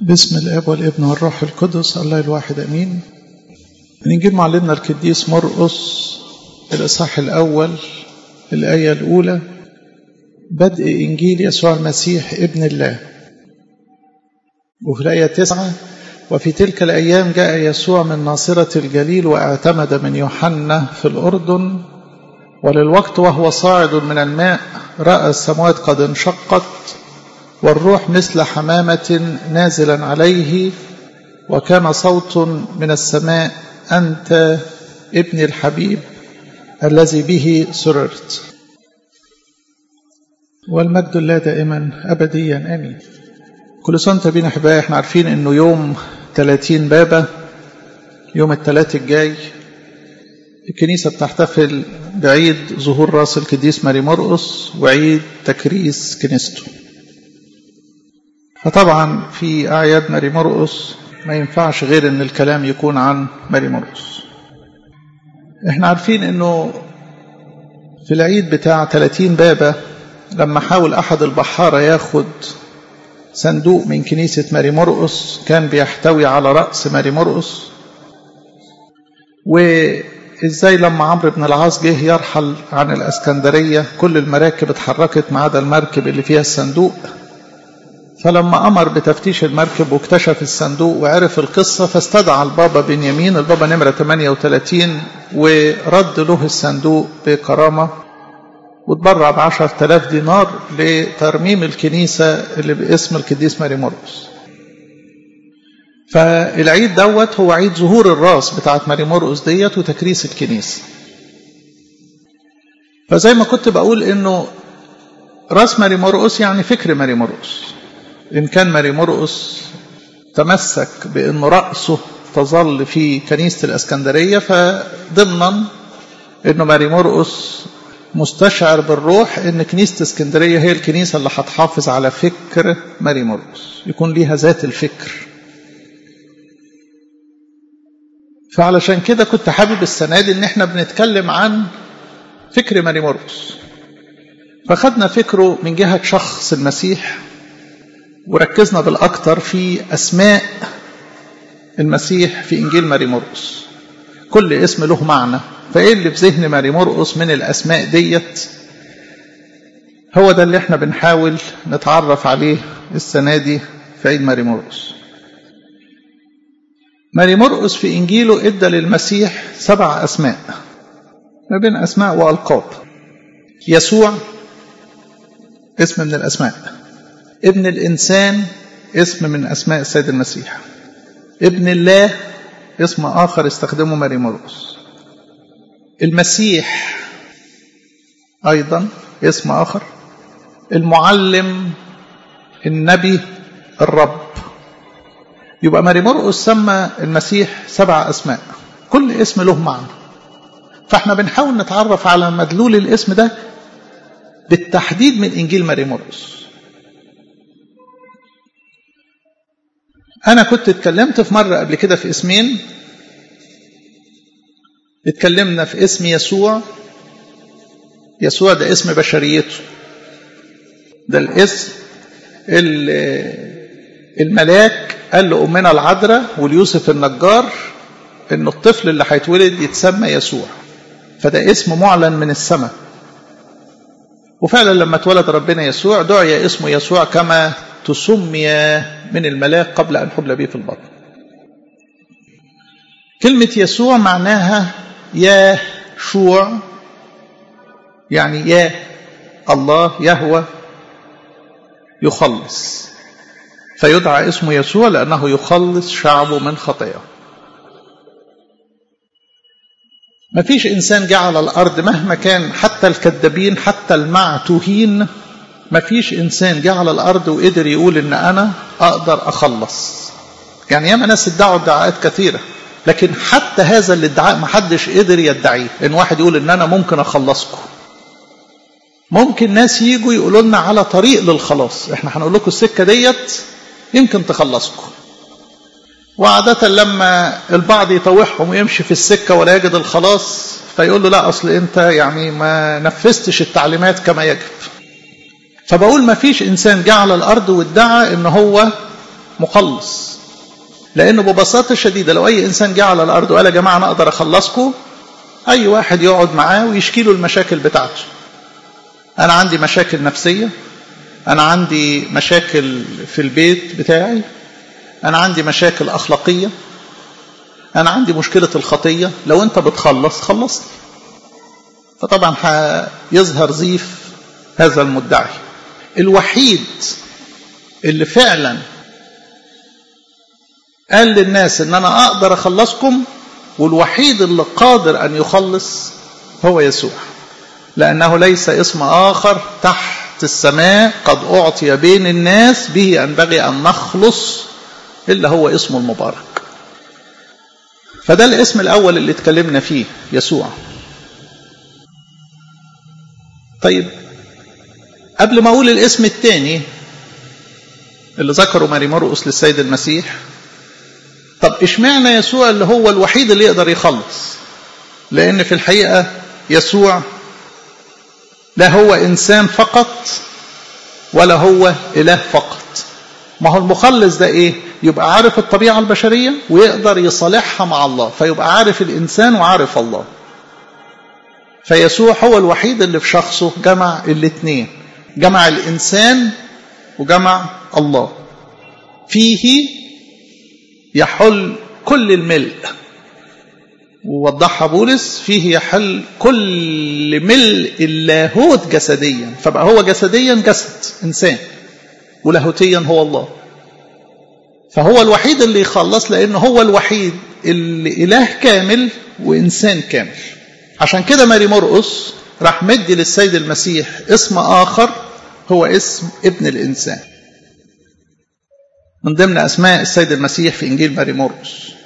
بسم الاب والابن والروح القدس الله الواحد امين نجيب معلمنا القديس مرقس الاصحاح الاول الايه الاولى بدء انجيل يسوع المسيح ابن الله وفي الايه تسعة وفي تلك الايام جاء يسوع من ناصره الجليل واعتمد من يوحنا في الاردن وللوقت وهو صاعد من الماء راى السماوات قد انشقت والروح مثل حمامة نازلا عليه وكان صوت من السماء أنت ابن الحبيب الذي به سررت والمجد الله دائما أبديا آمين كل سنة وانتم بينا أحبائي احنا عارفين انه يوم 30 بابا يوم الثلاث الجاي الكنيسة بتحتفل بعيد ظهور راس القديس ماري مرقس وعيد تكريس كنيسته فطبعا في أعياد ماري مرقس ما ينفعش غير ان الكلام يكون عن ماري مرقس احنا عارفين انه في العيد بتاع 30 بابا لما حاول احد البحارة ياخد صندوق من كنيسة ماري مرقس كان بيحتوي على رأس ماري مرقس وازاي لما عمرو بن العاص جه يرحل عن الاسكندرية كل المراكب اتحركت ما عدا المركب اللي فيها الصندوق فلما أمر بتفتيش المركب واكتشف الصندوق وعرف القصة فاستدعى البابا بنيامين البابا نمرة 38 ورد له الصندوق بكرامة وتبرع بعشر تلاف دينار لترميم الكنيسة اللي باسم القديس ماري مرقس فالعيد دوت هو عيد ظهور الراس بتاعت ماري مرقس ديت وتكريس الكنيسة فزي ما كنت بقول انه راس ماري مرقس يعني فكر ماري مرقس إن كان ماري مرقس تمسك بأن رأسه تظل في كنيسة الأسكندرية فضمنا أنه ماري مرقس مستشعر بالروح أن كنيسة اسكندرية هي الكنيسة اللي هتحافظ على فكر ماري مرقس يكون ليها ذات الفكر فعلشان كده كنت حابب السنة دي أن احنا بنتكلم عن فكر ماري مرقس فخدنا فكره من جهة شخص المسيح وركزنا بالأكثر في أسماء المسيح في إنجيل ماري مرقس كل اسم له معنى فإيه اللي في ذهن ماري مرقس من الأسماء ديت هو ده اللي احنا بنحاول نتعرف عليه السنة دي في عيد ماري مرقس ماري مرقس في إنجيله إدى للمسيح سبع أسماء ما بين أسماء وألقاب يسوع اسم من الأسماء ابن الإنسان اسم من أسماء السيد المسيح ابن الله اسم آخر استخدمه ماري مرقس المسيح أيضا اسم آخر المعلم النبي الرب يبقى ماري مرقس سمى المسيح سبع أسماء كل اسم له معنى فاحنا بنحاول نتعرف على مدلول الاسم ده بالتحديد من إنجيل ماري مرقس أنا كنت اتكلمت في مرة قبل كده في اسمين اتكلمنا في اسم يسوع يسوع ده اسم بشريته ده الاسم الملاك قال لأمنا العذراء وليوسف النجار إن الطفل اللي هيتولد يتسمى يسوع فده اسم معلن من السماء وفعلا لما اتولد ربنا يسوع دعي اسمه يسوع كما تسمي من الملاك قبل أن حبل به في البطن كلمة يسوع معناها يا شوع يعني يا الله يهوى يخلص فيدعى اسمه يسوع لأنه يخلص شعبه من خطاياه ما فيش إنسان جه على الأرض مهما كان حتى الكذابين حتى المعتوهين ما فيش إنسان جه على الأرض وقدر يقول إن أنا أقدر أخلص يعني ياما ناس ادعوا ادعاءات كثيرة لكن حتى هذا الادعاء ما حدش قدر يدعيه إن واحد يقول إن أنا ممكن أخلصكم ممكن ناس يجوا يقولوا لنا على طريق للخلاص احنا هنقول لكم السكة ديت يمكن تخلصكم وعادة لما البعض يطوحهم ويمشي في السكة ولا يجد الخلاص فيقول له لا أصل أنت يعني ما نفذتش التعليمات كما يجب فبقول ما فيش إنسان جه على الأرض وادعى إن هو مخلص لأنه ببساطة شديدة لو أي إنسان جه على الأرض وقال يا جماعة أنا أقدر أخلصكم أي واحد يقعد معاه ويشكي له المشاكل بتاعته أنا عندي مشاكل نفسية أنا عندي مشاكل في البيت بتاعي أنا عندي مشاكل أخلاقية أنا عندي مشكلة الخطية لو أنت بتخلص خلصني فطبعا هيظهر زيف هذا المدعي الوحيد اللي فعلا قال للناس ان انا اقدر اخلصكم والوحيد اللي قادر ان يخلص هو يسوع لانه ليس اسم اخر تحت السماء قد اعطي بين الناس به ينبغي ان نخلص الا هو اسمه المبارك فده الاسم الاول اللي اتكلمنا فيه يسوع طيب قبل ما اقول الاسم الثاني اللي ذكره ماري مرقس للسيد المسيح طب اشمعنى يسوع اللي هو الوحيد اللي يقدر يخلص لان في الحقيقه يسوع لا هو انسان فقط ولا هو اله فقط ما هو المخلص ده ايه يبقى عارف الطبيعه البشريه ويقدر يصالحها مع الله فيبقى عارف الانسان وعارف الله فيسوع هو الوحيد اللي في شخصه جمع الاثنين جمع الانسان وجمع الله فيه يحل كل الملء ووضحها بولس فيه يحل كل ملء اللاهوت جسديا فبقى هو جسديا جسد انسان ولاهوتيا هو الله فهو الوحيد اللي يخلص لانه هو الوحيد اللي اله كامل وانسان كامل عشان كده ماري مرقس راح مدي للسيد المسيح اسم اخر هو اسم ابن الانسان من ضمن اسماء السيد المسيح في انجيل ماري مرقس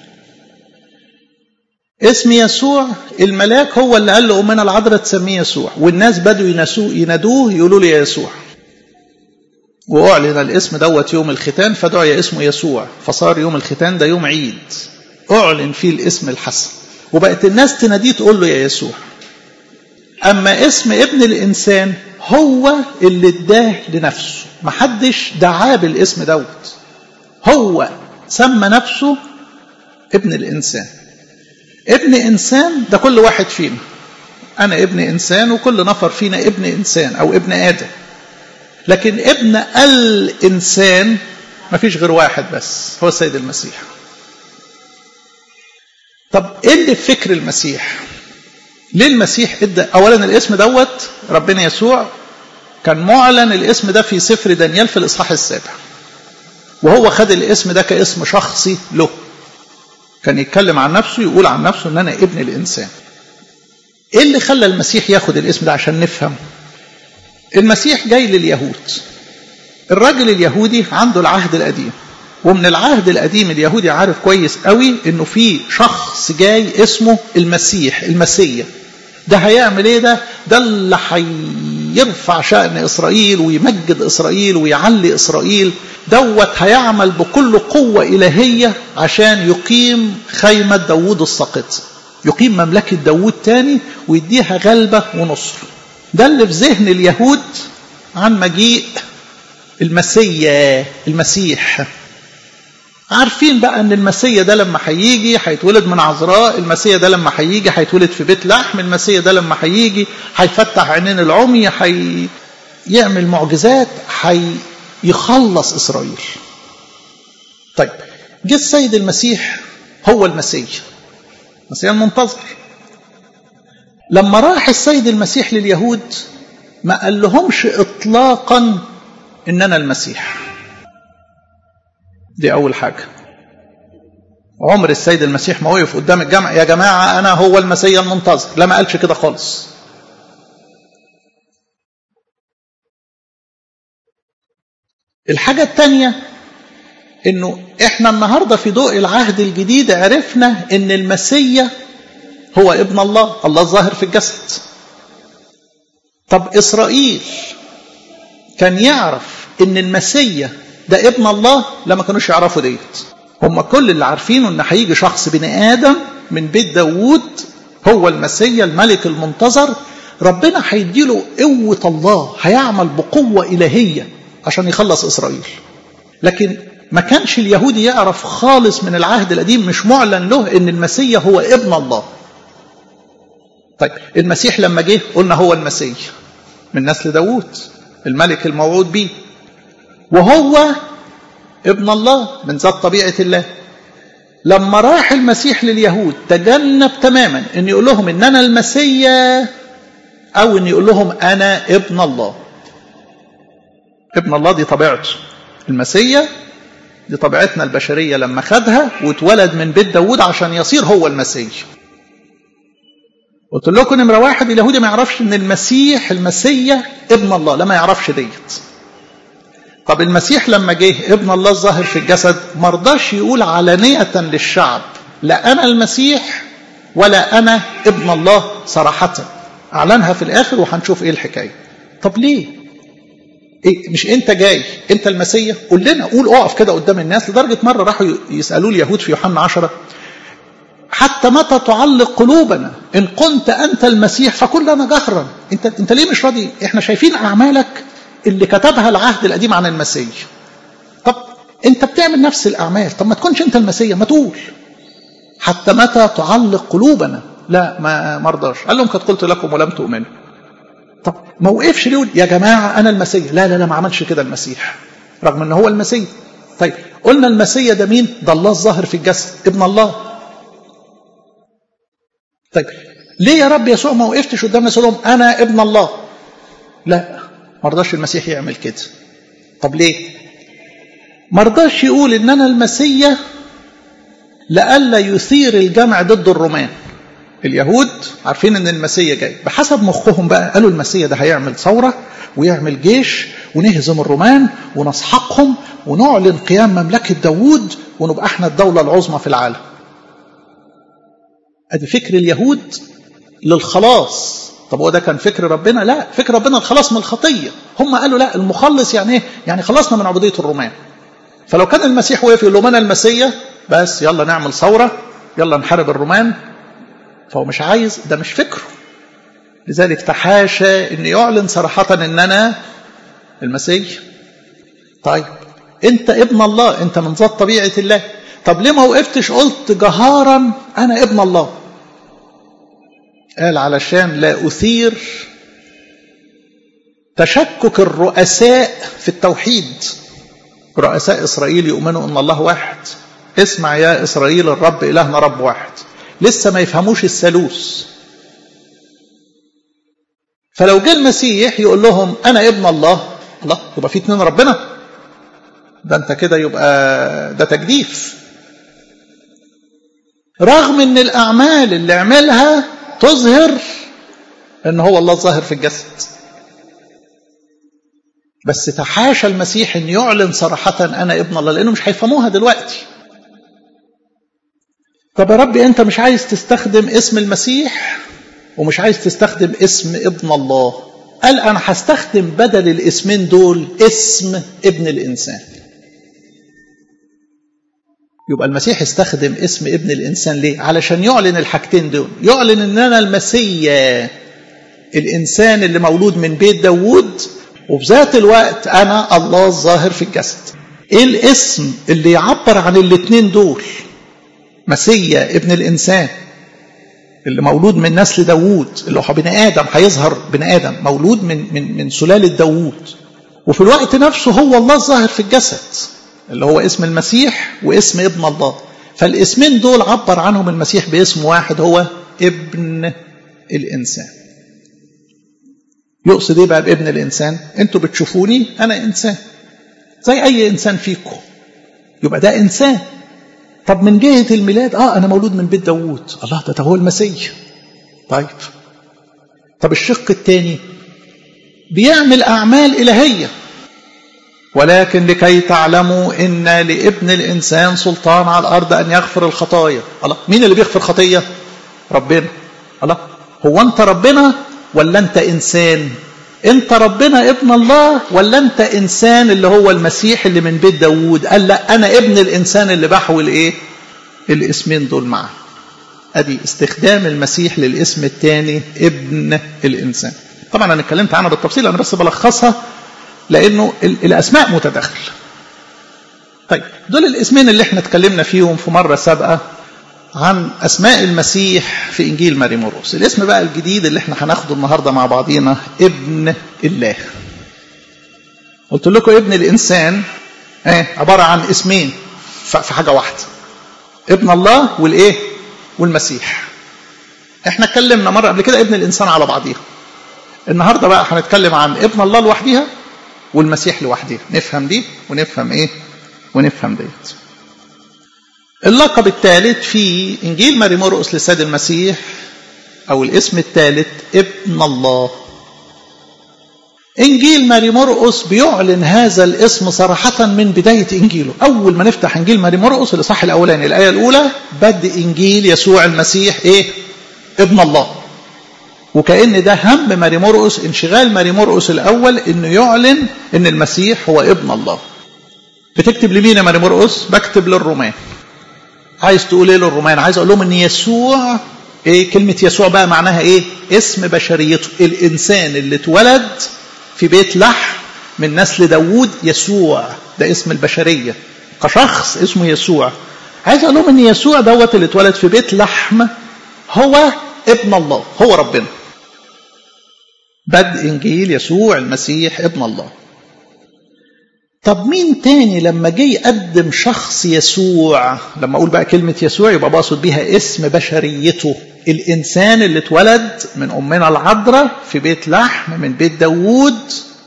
اسم يسوع الملاك هو اللي قال لأمنا العذراء تسميه يسوع والناس بدوا ينسوه ينادوه يقولوا له يا يسوع وأعلن الاسم دوت يوم الختان فدعي اسمه يسوع فصار يوم الختان ده يوم عيد أعلن فيه الاسم الحسن وبقت الناس تناديه تقول له يا يسوع أما اسم ابن الإنسان هو اللي اداه لنفسه محدش دعاه بالاسم دوت هو سمى نفسه ابن الإنسان ابن إنسان ده كل واحد فينا أنا ابن إنسان وكل نفر فينا ابن إنسان أو ابن آدم لكن ابن الإنسان ما فيش غير واحد بس هو السيد المسيح طب ايه اللي في فكر المسيح ليه المسيح ادى اولا الاسم دوت ربنا يسوع كان معلن الاسم ده في سفر دانيال في الاصحاح السابع وهو خد الاسم ده كاسم شخصي له كان يتكلم عن نفسه يقول عن نفسه ان انا ابن الانسان ايه اللي خلى المسيح ياخد الاسم ده عشان نفهم المسيح جاي لليهود الراجل اليهودي عنده العهد القديم ومن العهد القديم اليهودي عارف كويس قوي انه في شخص جاي اسمه المسيح المسيا ده هيعمل ايه ده ده اللي هيرفع شأن اسرائيل ويمجد اسرائيل ويعلي اسرائيل دوت هيعمل بكل قوة إلهية عشان يقيم خيمة داوود الساقط يقيم مملكة داوود تاني ويديها غلبة ونصر ده اللي في ذهن اليهود عن مجيء المسيا المسيح عارفين بقى ان المسيا ده لما هيجي هيتولد من عذراء المسيا ده لما هيجي هيتولد في بيت لحم المسيا ده لما هيجي هيفتح عينين العمي هيعمل معجزات هيخلص اسرائيل طيب جه السيد المسيح هو المسيا المسيا المنتظر لما راح السيد المسيح لليهود ما قال لهمش اطلاقا ان انا المسيح دي أول حاجة عمر السيد المسيح ما وقف قدام الجمع يا جماعة أنا هو المسيح المنتظر لا ما قالش كده خالص الحاجة الثانية انه احنا النهاردة في ضوء العهد الجديد عرفنا ان المسيا هو ابن الله الله الظاهر في الجسد طب اسرائيل كان يعرف ان المسيا ده ابن الله لما كانوش يعرفوا ديت هم كل اللي عارفينه ان هيجي شخص بني ادم من بيت داوود هو المسيا الملك المنتظر ربنا هيديله قوة الله هيعمل بقوة إلهية عشان يخلص إسرائيل لكن ما كانش اليهودي يعرف خالص من العهد القديم مش معلن له ان المسيح هو ابن الله طيب المسيح لما جه قلنا هو المسيح من نسل داوود الملك الموعود به وهو ابن الله من ذات طبيعة الله لما راح المسيح لليهود تجنب تماما ان يقول لهم ان انا المسيا او ان يقول لهم انا ابن الله ابن الله دي طبيعته المسيا دي طبيعتنا البشرية لما خدها واتولد من بيت داود عشان يصير هو المسيح قلت لكم نمرة واحد اليهودي ما يعرفش ان المسيح المسيا ابن الله لا ما يعرفش ديت طب المسيح لما جه ابن الله الظاهر في الجسد ما رضاش يقول علانية للشعب لا أنا المسيح ولا أنا ابن الله صراحة أعلنها في الآخر وهنشوف إيه الحكاية طب ليه إيه مش أنت جاي أنت المسيح قول لنا قول أقف كده قدام الناس لدرجة مرة راحوا يسألوا اليهود في يوحنا عشرة حتى متى تعلق قلوبنا إن كنت أنت المسيح فكن لنا جهرا أنت, أنت ليه مش راضي إحنا شايفين أعمالك اللي كتبها العهد القديم عن المسيح طب انت بتعمل نفس الاعمال طب ما تكونش انت المسيح ما تقول حتى متى تعلق قلوبنا لا ما مرضاش قال لهم قد قلت لكم ولم تؤمنوا طب ما وقفش يقول يا جماعه انا المسيح لا لا لا ما عملش كده المسيح رغم ان هو المسيح طيب قلنا المسيح ده مين ده الله الظاهر في الجسد ابن الله طيب ليه يا رب يسوع ما وقفتش قدام الناس لهم انا ابن الله لا ما رضاش المسيح يعمل كده طب ليه ما رضاش يقول ان انا المسيح لئلا يثير الجمع ضد الرومان اليهود عارفين ان المسيح جاي بحسب مخهم بقى قالوا المسيح ده هيعمل ثوره ويعمل جيش ونهزم الرومان ونسحقهم ونعلن قيام مملكه داوود ونبقى احنا الدوله العظمى في العالم ادي فكر اليهود للخلاص طب هو ده كان فكر ربنا لا فكر ربنا الخلاص من الخطيه هم قالوا لا المخلص يعني ايه يعني خلصنا من عبوديه الرومان فلو كان المسيح وقف يقول لهم انا المسيا بس يلا نعمل ثوره يلا نحارب الرومان فهو مش عايز ده مش فكره لذلك تحاشى ان يعلن صراحه ان انا المسيح طيب انت ابن الله انت من ذات طبيعه الله طب ليه ما وقفتش قلت جهارا انا ابن الله قال علشان لا أثير تشكك الرؤساء في التوحيد رؤساء إسرائيل يؤمنوا أن الله واحد اسمع يا إسرائيل الرب إلهنا رب واحد لسه ما يفهموش الثالوث فلو جه المسيح يقول لهم أنا ابن الله الله يبقى في اتنين ربنا ده أنت كده يبقى ده تجديف رغم ان الأعمال اللي عملها تظهر ان هو الله ظاهر في الجسد بس تحاشى المسيح ان يعلن صراحة انا ابن الله لانه مش هيفهموها دلوقتي طب يا ربي انت مش عايز تستخدم اسم المسيح ومش عايز تستخدم اسم ابن الله قال انا هستخدم بدل الاسمين دول اسم ابن الانسان يبقى المسيح استخدم اسم ابن الإنسان ليه؟ علشان يعلن الحاجتين دول يعلن أن أنا المسيا الإنسان اللي مولود من بيت داوود وفي ذات الوقت أنا الله الظاهر في الجسد إيه الاسم اللي يعبر عن الاثنين دول مسيا ابن الإنسان اللي مولود من نسل داوود اللي هو بني آدم هيظهر بني آدم مولود من, من, من سلالة داوود وفي الوقت نفسه هو الله الظاهر في الجسد اللي هو اسم المسيح واسم ابن الله فالاسمين دول عبر عنهم المسيح باسم واحد هو ابن الإنسان يقصد ايه بقى بابن الإنسان انتوا بتشوفوني أنا إنسان زي أي إنسان فيكم يبقى ده إنسان طب من جهة الميلاد اه أنا مولود من بيت داوود الله ده, ده هو المسيح طيب طب الشق الثاني بيعمل أعمال إلهية ولكن لكي تعلموا ان لابن الانسان سلطان على الارض ان يغفر الخطايا الله مين اللي بيغفر خطيه ربنا الله هو انت ربنا ولا انت انسان انت ربنا ابن الله ولا انت انسان اللي هو المسيح اللي من بيت داوود قال لا انا ابن الانسان اللي بحول ايه الاسمين دول معا ادي استخدام المسيح للاسم الثاني ابن الانسان طبعا انا اتكلمت عنها بالتفصيل انا بس بلخصها لانه الاسماء متداخله طيب دول الاسمين اللي احنا اتكلمنا فيهم في مرة سابقة عن أسماء المسيح في إنجيل ماري مرقس الاسم بقى الجديد اللي احنا هناخده النهاردة مع بعضينا ابن الله قلت لكم ابن الإنسان ايه عبارة عن اسمين في حاجة واحدة ابن الله والايه والمسيح احنا اتكلمنا مرة قبل كده ابن الإنسان على بعضيها النهاردة بقى هنتكلم عن ابن الله لوحديها والمسيح لوحديها نفهم دي ونفهم ايه ونفهم ديت اللقب الثالث في انجيل ماري مرقس للسيد المسيح او الاسم الثالث ابن الله انجيل ماري مرقس بيعلن هذا الاسم صراحة من بداية انجيله اول ما نفتح انجيل ماري مرقس الاصحاح الاولاني الايه الاولى بدء انجيل يسوع المسيح ايه ابن الله وكأن ده هم ماري مرقس انشغال ماري مرقس الاول انه يعلن ان المسيح هو ابن الله بتكتب لمين يا ماري مرقس بكتب للرومان عايز تقول ايه للرومان عايز اقول لهم ان يسوع ايه كلمه يسوع بقى معناها ايه اسم بشريته الانسان اللي اتولد في بيت لحم من نسل داوود يسوع ده اسم البشريه كشخص اسمه يسوع عايز اقول لهم ان يسوع دوت اللي اتولد في بيت لحم هو ابن الله هو ربنا بدء انجيل يسوع المسيح ابن الله طب مين تاني لما جه يقدم شخص يسوع لما اقول بقى كلمة يسوع يبقى بقصد بيها اسم بشريته الانسان اللي اتولد من امنا العذراء في بيت لحم من بيت داوود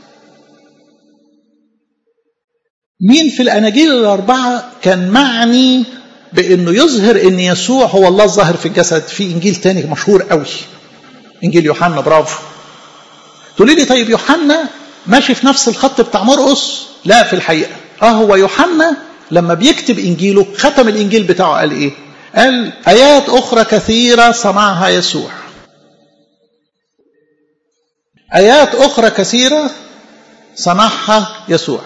مين في الاناجيل الاربعة كان معني بانه يظهر ان يسوع هو الله الظاهر في الجسد في انجيل تاني مشهور قوي انجيل يوحنا برافو تقولي لي طيب يوحنا ماشي في نفس الخط بتاع مرقس لا في الحقيقة اه هو يوحنا لما بيكتب انجيله ختم الانجيل بتاعه قال ايه قال ايات اخرى كثيرة صنعها يسوع ايات اخرى كثيرة صنعها يسوع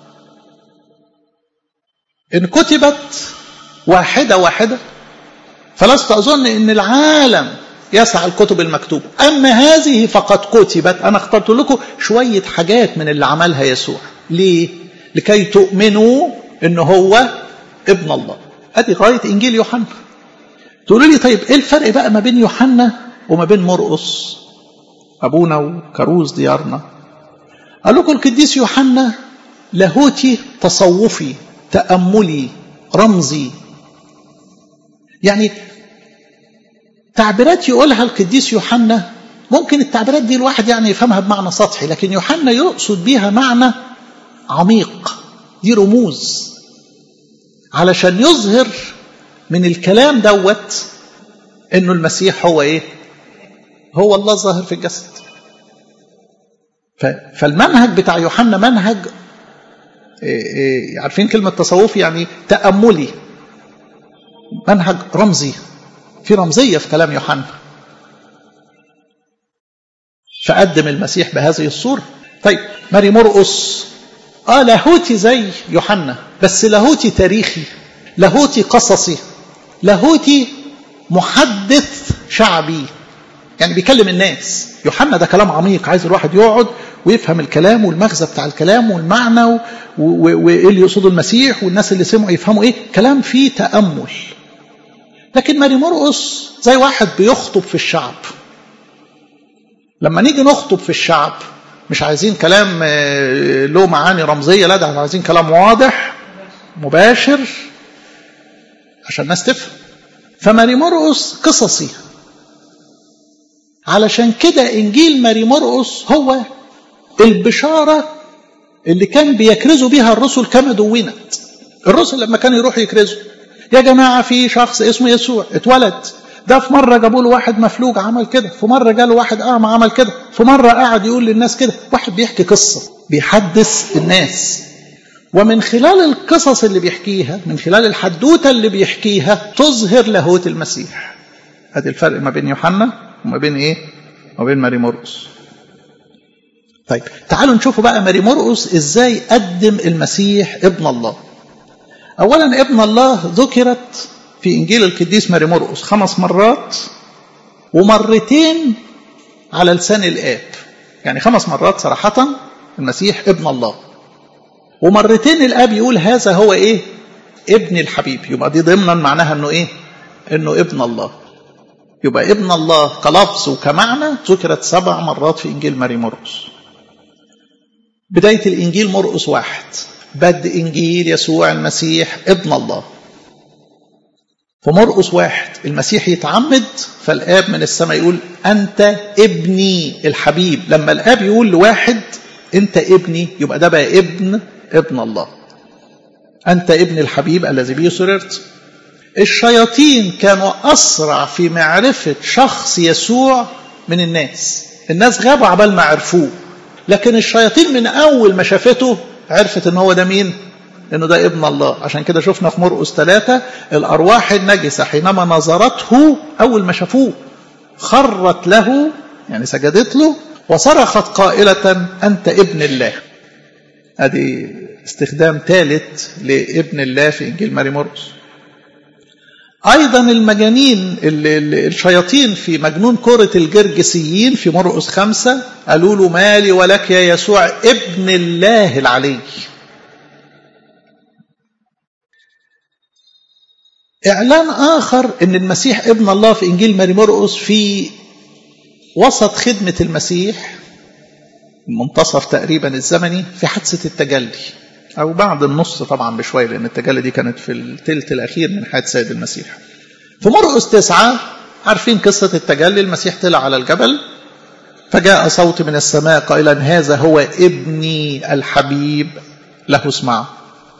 ان كتبت واحدة واحدة فلست اظن ان العالم يسعى الكتب المكتوبة أما هذه فقد كتبت أنا اخترت لكم شوية حاجات من اللي عملها يسوع ليه؟ لكي تؤمنوا أنه هو ابن الله هذه غاية إنجيل يوحنا تقولوا لي طيب إيه الفرق بقى ما بين يوحنا وما بين مرقس أبونا وكروز ديارنا قال لكم القديس يوحنا لاهوتي تصوفي تأملي رمزي يعني تعبيرات يقولها القديس يوحنا ممكن التعبيرات دي الواحد يعني يفهمها بمعنى سطحي لكن يوحنا يقصد بيها معنى عميق دي رموز علشان يظهر من الكلام دوت انه المسيح هو ايه هو الله ظاهر في الجسد فالمنهج بتاع يوحنا منهج عارفين كلمة تصوف يعني تأملي منهج رمزي في رمزية في كلام يوحنا فقدم المسيح بهذه الصورة طيب ماري مرقس اه لاهوتي زي يوحنا بس لاهوتي تاريخي لاهوتي قصصي لاهوتي محدث شعبي يعني بيكلم الناس يوحنا ده كلام عميق عايز الواحد يقعد ويفهم الكلام والمغزى بتاع الكلام والمعنى وايه اللي يقصده المسيح والناس اللي سمعوا يفهموا ايه كلام فيه تأمل لكن ماري مرقس زي واحد بيخطب في الشعب لما نيجي نخطب في الشعب مش عايزين كلام له معاني رمزية لا ده عايزين كلام واضح مباشر عشان الناس تفهم فماري مرقس قصصي علشان كده انجيل ماري مرقس هو البشاره اللي كان بيكرزوا بيها الرسل كما دونت الرسل لما كانوا يروحوا يكرزوا يا جماعه في شخص اسمه يسوع اتولد ده في مره جابوا له واحد مفلوج عمل كده في مره جاله واحد اعمى عمل كده في مره قعد يقول للناس كده واحد بيحكي قصه بيحدث الناس ومن خلال القصص اللي بيحكيها من خلال الحدوته اللي بيحكيها تظهر لاهوت المسيح ادي الفرق ما بين يوحنا وما بين ايه وما بين ماري مرقس طيب تعالوا نشوفوا بقى ماري مرقس ازاي قدم المسيح ابن الله اولا ابن الله ذكرت في انجيل القديس ماري مرقس خمس مرات ومرتين على لسان الاب يعني خمس مرات صراحه المسيح ابن الله ومرتين الاب يقول هذا هو ايه ابن الحبيب يبقى دي ضمنا معناها انه ايه انه ابن الله يبقى ابن الله كلفظ وكمعنى ذكرت سبع مرات في انجيل ماري مرقس بدايه الانجيل مرقس واحد بدء انجيل يسوع المسيح ابن الله فمرقس واحد المسيح يتعمد فالاب من السماء يقول انت ابني الحبيب لما الاب يقول لواحد انت ابني يبقى ده بقى ابن ابن الله انت ابن الحبيب الذي به سررت الشياطين كانوا اسرع في معرفه شخص يسوع من الناس الناس غابوا عبال ما عرفوه لكن الشياطين من اول ما شافته عرفت ان هو ده مين انه ده ابن الله عشان كده شفنا في مرقس ثلاثة الارواح النجسة حينما نظرته اول ما شافوه خرت له يعني سجدت له وصرخت قائلة انت ابن الله ادي استخدام ثالث لابن الله في انجيل ماري مرقس ايضا المجانين الشياطين في مجنون كرة الجرجسيين في مرقس خمسة قالوا له مالي ولك يا يسوع ابن الله العلي إعلان آخر أن المسيح ابن الله في إنجيل ماري مرقس في وسط خدمة المسيح المنتصف تقريبا الزمني في حادثة التجلي أو بعد النص طبعا بشوية لأن التجلي دي كانت في الثلث الأخير من حياة سيد المسيح في مرقس تسعة عارفين قصة التجلي المسيح طلع على الجبل فجاء صوت من السماء قائلا هذا هو ابني الحبيب له اسمعه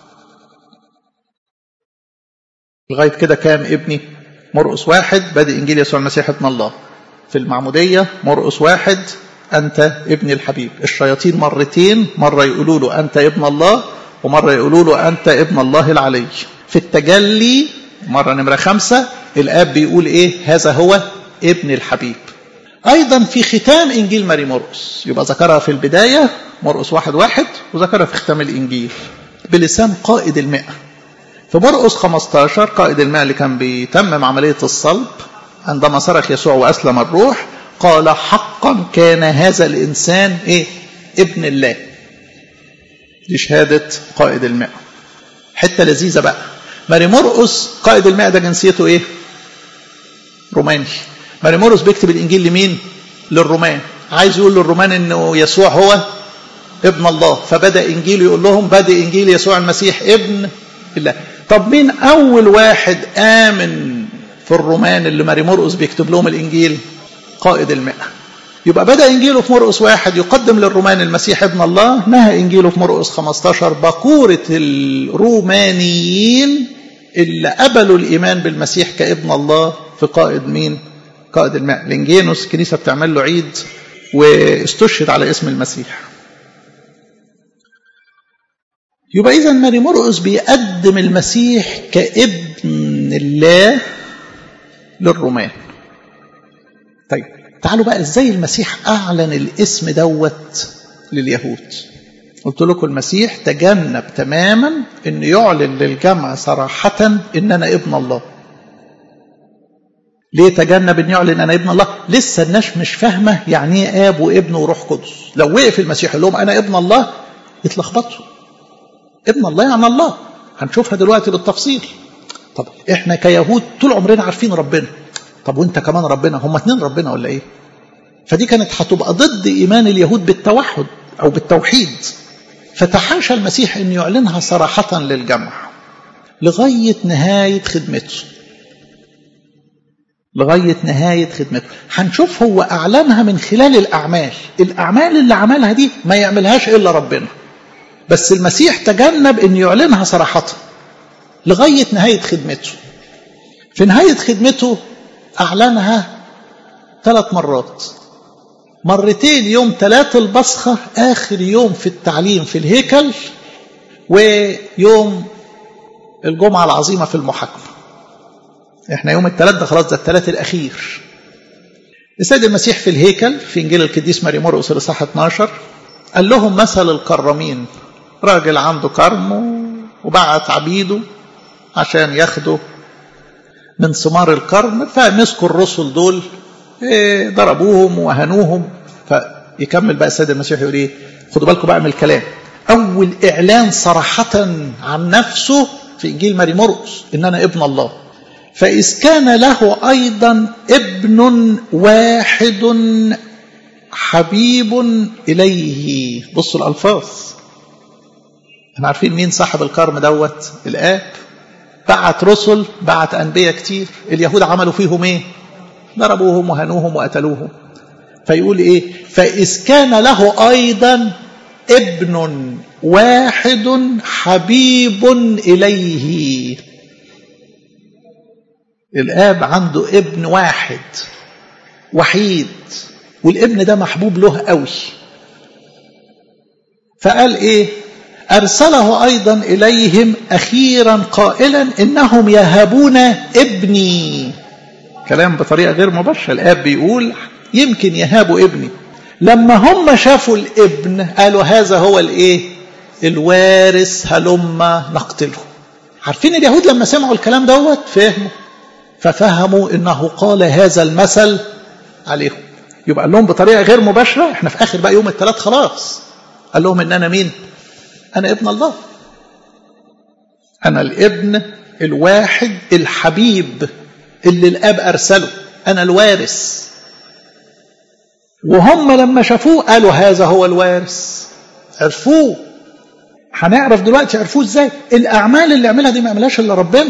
لغاية كده كام ابني مرقس واحد بادئ إنجيل يسوع المسيح ابن الله في المعمودية مرقس واحد أنت ابن الحبيب الشياطين مرتين مرة يقولوا له أنت ابن الله ومرة يقولوا له أنت ابن الله العلي في التجلي مرة نمرة خمسة الآب بيقول إيه هذا هو ابن الحبيب أيضا في ختام إنجيل ماري مرقس يبقى ذكرها في البداية مرقس واحد واحد وذكرها في ختام الإنجيل بلسان قائد المئة في مرقس 15 قائد الماء اللي كان بيتمم عملية الصلب عندما صرخ يسوع وأسلم الروح قال حقا كان هذا الإنسان إيه ابن الله دي شهادة قائد الماء حتة لذيذة بقى ماري مرقس قائد الماء ده جنسيته إيه روماني ماري مرقس بيكتب الإنجيل لمين للرومان عايز يقول للرومان إنه يسوع هو ابن الله فبدأ إنجيل يقول لهم بدأ إنجيل يسوع المسيح ابن الله طب مين أول واحد آمن في الرومان اللي ماري مرقس بيكتب لهم الإنجيل قائد المئة يبقى بدأ إنجيله في مرقس واحد يقدم للرومان المسيح ابن الله نهى إنجيله في مرقس 15 بقورة الرومانيين اللي قبلوا الإيمان بالمسيح كابن الله في قائد مين؟ قائد الماء لنجينوس الكنيسة بتعمل له عيد واستشهد على اسم المسيح يبقى إذا ماري مرقس بيقدم المسيح كابن الله للرومان طيب تعالوا بقى ازاي المسيح اعلن الاسم دوت لليهود قلت لكم المسيح تجنب تماما ان يعلن للجمع صراحة ان انا ابن الله ليه تجنب ان يعلن انا ابن الله لسه الناس مش فاهمه يعني ايه اب وابن وروح قدس لو وقف المسيح يقول لهم انا ابن الله يتلخبطوا ابن الله يعني الله هنشوفها دلوقتي بالتفصيل طب احنا كيهود طول عمرنا عارفين ربنا طب وانت كمان ربنا هم اتنين ربنا ولا ايه فدي كانت هتبقى ضد ايمان اليهود بالتوحد او بالتوحيد فتحاشى المسيح ان يعلنها صراحة للجمع لغاية نهاية خدمته لغاية نهاية خدمته هنشوف هو أعلنها من خلال الأعمال الأعمال اللي عملها دي ما يعملهاش إلا ربنا بس المسيح تجنب أن يعلنها صراحة لغاية نهاية خدمته في نهاية خدمته أعلنها ثلاث مرات مرتين يوم ثلاث البصخة آخر يوم في التعليم في الهيكل ويوم الجمعة العظيمة في المحاكمة احنا يوم الثلاث ده خلاص ده الثلاث الأخير السيد المسيح في الهيكل في إنجيل القديس ماري مرقس الإصحاح 12 قال لهم مثل الكرامين راجل عنده كرم وبعت عبيده عشان ياخدوا من ثمار الكرم فمسكوا الرسل دول ضربوهم وهنوهم فيكمل بقى السيد المسيح يقول ايه خدوا بالكم بقى من الكلام أول إعلان صراحة عن نفسه في إنجيل ماري مرقس إن أنا ابن الله فإذ كان له أيضا ابن واحد حبيب إليه بصوا الألفاظ احنا عارفين مين صاحب الكرم دوت الآب بعت رسل بعت أنبياء كتير اليهود عملوا فيهم ايه ضربوهم وهنوهم وقتلوهم فيقول ايه فإذ كان له أيضا ابن واحد حبيب إليه الآب عنده ابن واحد وحيد والابن ده محبوب له قوي فقال ايه أرسله أيضا إليهم أخيرا قائلا إنهم يهبون ابني كلام بطريقة غير مباشرة الآب بيقول يمكن يهابوا ابني لما هم شافوا الابن قالوا هذا هو الايه الوارث هلما نقتله عارفين اليهود لما سمعوا الكلام دوت فهموا ففهموا انه قال هذا المثل عليهم يبقى قال لهم بطريقه غير مباشره احنا في اخر بقى يوم الثلاث خلاص قال لهم ان انا مين انا ابن الله انا الابن الواحد الحبيب اللي الاب ارسله انا الوارث وهم لما شافوه قالوا هذا هو الوارث عرفوه هنعرف دلوقتي عرفوه ازاي الاعمال اللي عملها دي ما عملهاش الا ربنا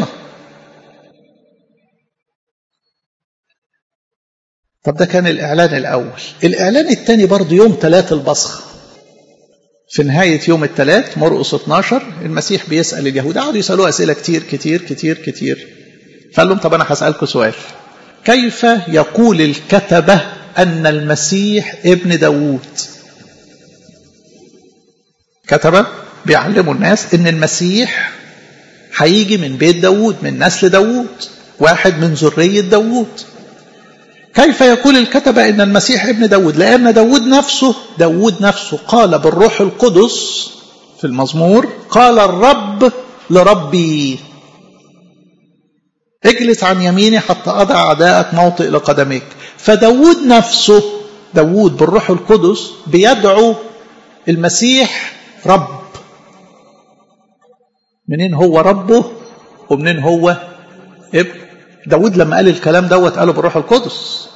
طب ده كان الاعلان الاول الاعلان الثاني برضه يوم ثلاث البصخ في نهاية يوم الثلاث مرقس 12 المسيح بيسأل اليهود قعدوا يسألوه أسئلة كتير كتير كتير كتير فقال لهم طب أنا هسألكم سؤال كيف يقول الكتبة أن المسيح ابن داوود كتبة بيعلموا الناس أن المسيح هيجي من بيت داوود من نسل داوود واحد من ذرية داوود كيف يقول الكتبة أن المسيح ابن داود لأن داود نفسه داود نفسه قال بالروح القدس في المزمور قال الرب لربي اجلس عن يميني حتى أضع أعداءك موطئ لقدميك فداود نفسه داود بالروح القدس بيدعو المسيح رب منين هو ربه ومنين هو ابن داود لما قال الكلام دوت قاله بالروح القدس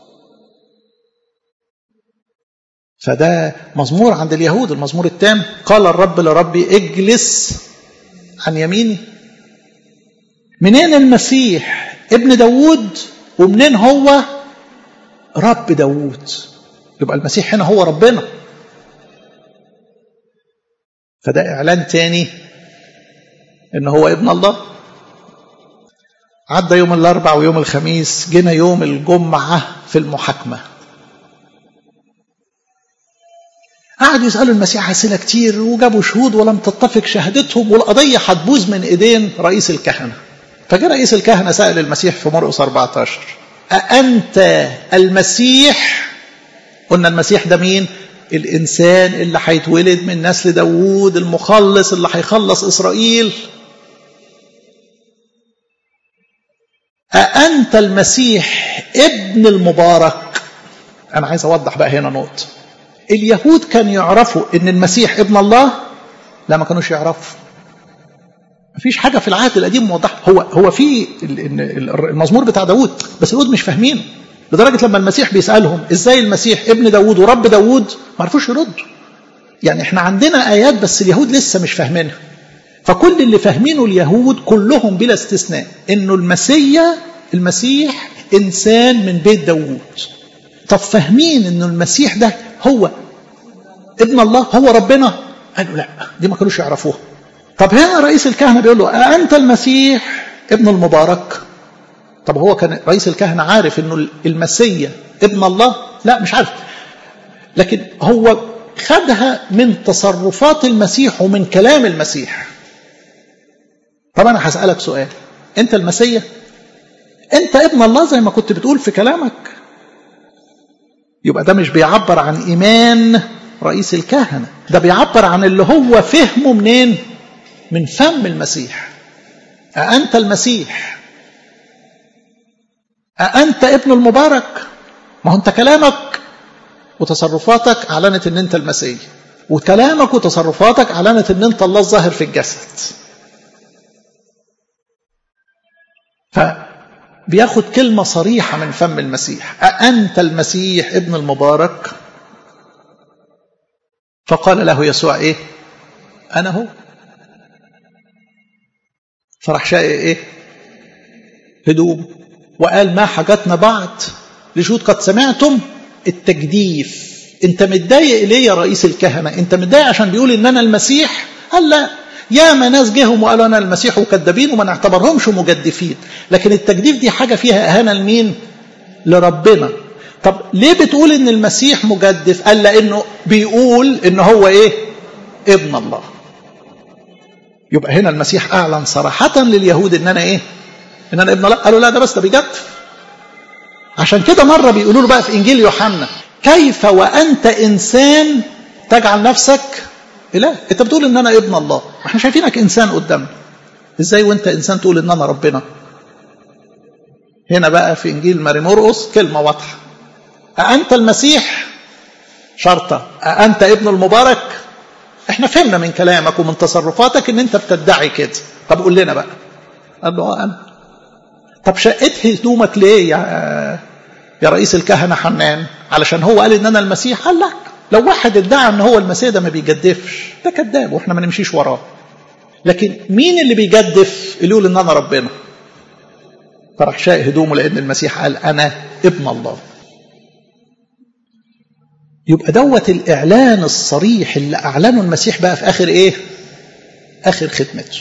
فده مزمور عند اليهود المزمور التام قال الرب لربي اجلس عن يميني منين المسيح ابن داود ومنين هو رب داود يبقى المسيح هنا هو ربنا فده اعلان تاني ان هو ابن الله عدى يوم الاربع ويوم الخميس جينا يوم الجمعه في المحاكمه قعدوا يسالوا المسيح اسئله كتير وجابوا شهود ولم تتفق شهادتهم والقضيه هتبوظ من ايدين رئيس الكهنه فجاء رئيس الكهنه سال المسيح في مرقس 14 أأنت المسيح قلنا المسيح ده مين الإنسان اللي هيتولد من نسل داوود المخلص اللي هيخلص إسرائيل أأنت المسيح ابن المبارك أنا عايز أوضح بقى هنا نقطة اليهود كانوا يعرفوا إن المسيح ابن الله لا ما كانوش يعرفوا مفيش حاجة في العهد القديم موضحة هو هو في المزمور بتاع داوود بس اليهود مش فاهمينه لدرجة لما المسيح بيسألهم ازاي المسيح ابن داوود ورب داوود ما عرفوش يردوا يعني احنا عندنا آيات بس اليهود لسه مش فاهمينها فكل اللي فاهمينه اليهود كلهم بلا استثناء انه المسيا المسيح انسان من بيت داوود طب فاهمين انه المسيح ده هو ابن الله هو ربنا قالوا لا دي ما كانوش يعرفوها طب هنا رئيس الكهنه بيقول له أأنت المسيح ابن المبارك طب هو كان رئيس الكهنه عارف انه المسيا ابن الله لا مش عارف لكن هو خدها من تصرفات المسيح ومن كلام المسيح طب انا هسالك سؤال انت المسيا انت ابن الله زي ما كنت بتقول في كلامك يبقى ده مش بيعبر عن ايمان رئيس الكهنه ده بيعبر عن اللي هو فهمه منين من فم المسيح أأنت المسيح أأنت ابن المبارك ما هو أنت كلامك وتصرفاتك أعلنت أن أنت المسيح وكلامك وتصرفاتك اعلنت ان انت الله الظاهر في الجسد فبياخد كلمة صريحة من فم المسيح أأنت المسيح ابن المبارك فقال له يسوع ايه انا هو فراح شاء ايه هدوم وقال ما حاجتنا بعد لشهود قد سمعتم التجديف انت متضايق ليه يا رئيس الكهنه انت متضايق عشان بيقول ان انا المسيح قال لا يا ما ناس جهم وقالوا انا المسيح وكذابين وما نعتبرهمش مجدفين لكن التجديف دي حاجه فيها اهانه لمين لربنا طب ليه بتقول ان المسيح مجدف قال لانه بيقول ان هو ايه ابن الله يبقى هنا المسيح اعلن صراحه لليهود ان انا ايه ان انا ابن الله قالوا لا ده بس ده بيجدف عشان كده مره بيقولوا له بقى في انجيل يوحنا كيف وانت انسان تجعل نفسك اله انت بتقول ان انا ابن الله احنا شايفينك انسان قدامنا ازاي وانت انسان تقول ان انا ربنا هنا بقى في انجيل ماري مرقس كلمه واضحه أأنت المسيح شرطة أأنت ابن المبارك احنا فهمنا من كلامك ومن تصرفاتك ان انت بتدعي كده طب قول لنا بقى قال له اه انا طب شقيت هدومك ليه يا يا رئيس الكهنه حنان علشان هو قال ان انا المسيح قال لا لو واحد ادعى ان هو المسيح ده ما بيجدفش ده كذاب واحنا ما نمشيش وراه لكن مين اللي بيجدف اللي يقول ان انا ربنا فراح شاء هدومه لان المسيح قال انا ابن الله يبقى دوت الإعلان الصريح اللي أعلنه المسيح بقى في آخر إيه؟ آخر خدمته.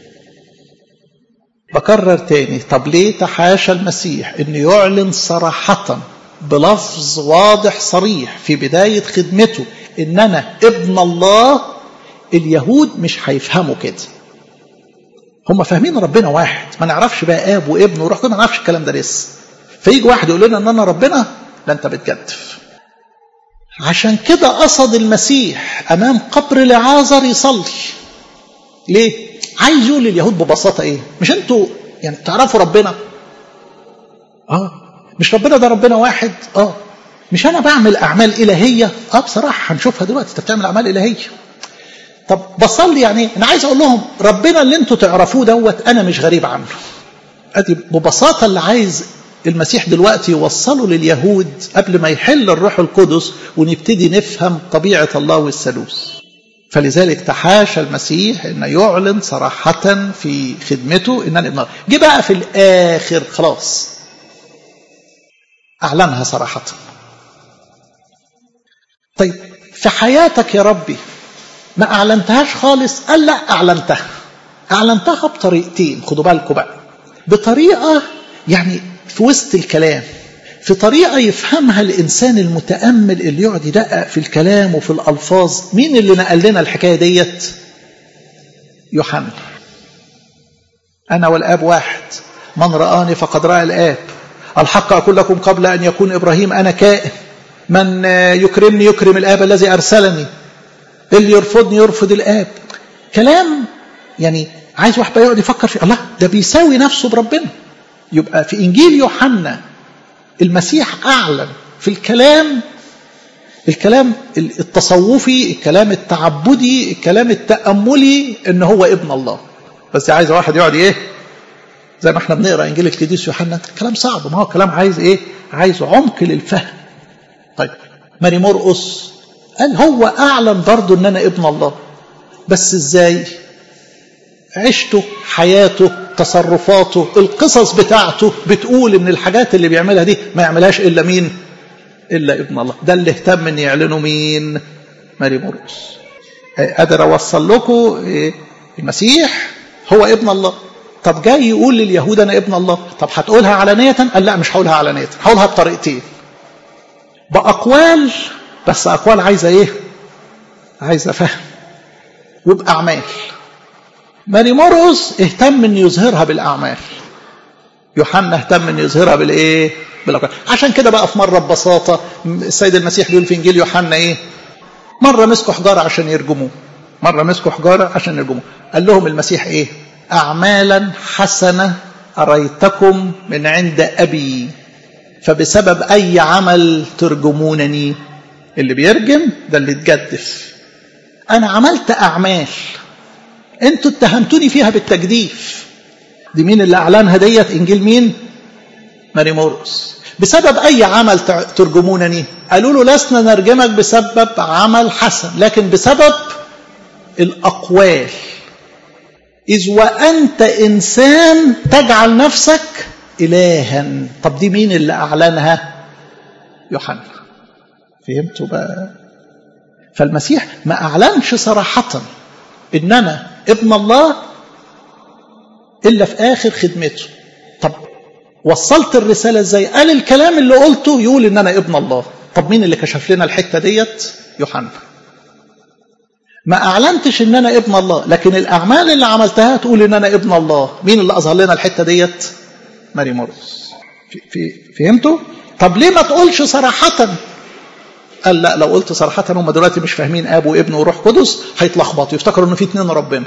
بكرر تاني طب ليه تحاشى المسيح إنه يعلن صراحة بلفظ واضح صريح في بداية خدمته إن أنا ابن الله اليهود مش هيفهموا كده. هم فاهمين ربنا واحد ما نعرفش بقى اب وابن وروح ما نعرفش الكلام ده لسه. فيجي واحد يقول لنا ان انا ربنا لا انت بتجدف. عشان كده قصد المسيح امام قبر لعازر يصلي ليه عايز يقول لليهود ببساطه ايه مش انتوا يعني تعرفوا ربنا اه مش ربنا ده ربنا واحد اه مش انا بعمل اعمال الهيه اه بصراحه هنشوفها دلوقتي انت بتعمل اعمال الهيه طب بصلي يعني ايه انا عايز اقول لهم ربنا اللي انتوا تعرفوه دوت انا مش غريب عنه ادي ببساطه اللي عايز المسيح دلوقتي يوصله لليهود قبل ما يحل الروح القدس ونبتدي نفهم طبيعة الله والثالوث فلذلك تحاشى المسيح ان يعلن صراحة في خدمته ان انا ابن الله جه بقى في الاخر خلاص اعلنها صراحة طيب في حياتك يا ربي ما اعلنتهاش خالص قال لا اعلنتها اعلنتها بطريقتين خدوا بالكم بقى بطريقة يعني في وسط الكلام في طريقة يفهمها الإنسان المتأمل اللي يقعد يدقق في الكلام وفي الألفاظ مين اللي نقل لنا الحكاية ديت يوحنا أنا والآب واحد من رآني فقد رأى الآب الحق أقول لكم قبل أن يكون إبراهيم أنا كائن من يكرمني يكرم الآب الذي أرسلني اللي يرفضني يرفض الآب كلام يعني عايز واحد يقعد يفكر في الله ده بيساوي نفسه بربنا يبقى في إنجيل يوحنا المسيح أعلن في الكلام الكلام التصوفي الكلام التعبدي الكلام التأملي إن هو ابن الله بس عايز واحد يقعد إيه زي ما احنا بنقرا انجيل القديس يوحنا كلام صعب ما هو كلام عايز ايه عايز عمق للفهم طيب ماري مرقس قال هو اعلن برضه ان انا ابن الله بس ازاي عيشته حياته تصرفاته القصص بتاعته بتقول ان الحاجات اللي بيعملها دي ما يعملهاش الا مين الا ابن الله ده اللي اهتم ان يعلنه مين ماري مرقس قادر اوصل لكم المسيح هو ابن الله طب جاي يقول لليهود انا ابن الله طب هتقولها علانية قال لا مش هقولها علانية هقولها بطريقتين بأقوال بس أقوال عايزة إيه عايزة فهم وبأعمال ماري مرقس اهتم ان يظهرها بالاعمال يوحنا اهتم ان يظهرها بالايه بالاقوال عشان كده بقى في مره ببساطه السيد المسيح بيقول في انجيل يوحنا ايه مره مسكوا حجاره عشان يرجموه مره مسكوا حجاره عشان يرجموه قال لهم المسيح ايه اعمالا حسنه اريتكم من عند ابي فبسبب اي عمل ترجمونني اللي بيرجم ده اللي اتجدف انا عملت اعمال انتوا اتهمتوني فيها بالتجديف دي مين اللي اعلنها ديت انجيل مين ماري مورس بسبب اي عمل ترجمونني قالوا له لسنا نرجمك بسبب عمل حسن لكن بسبب الاقوال اذ وانت انسان تجعل نفسك الها طب دي مين اللي اعلنها يوحنا فهمتوا بقى فالمسيح ما اعلنش صراحه ان انا ابن الله الا في اخر خدمته طب وصلت الرساله ازاي قال الكلام اللي قلته يقول ان انا ابن الله طب مين اللي كشف لنا الحته ديت يوحنا ما اعلنتش ان انا ابن الله لكن الاعمال اللي عملتها تقول ان انا ابن الله مين اللي اظهر لنا الحته ديت ماري مورس في في فهمتوا طب ليه ما تقولش صراحه قال لا لو قلت صراحه هم دلوقتي مش فاهمين اب وابن وروح قدس هيتلخبطوا يفتكروا ان في اتنين ربنا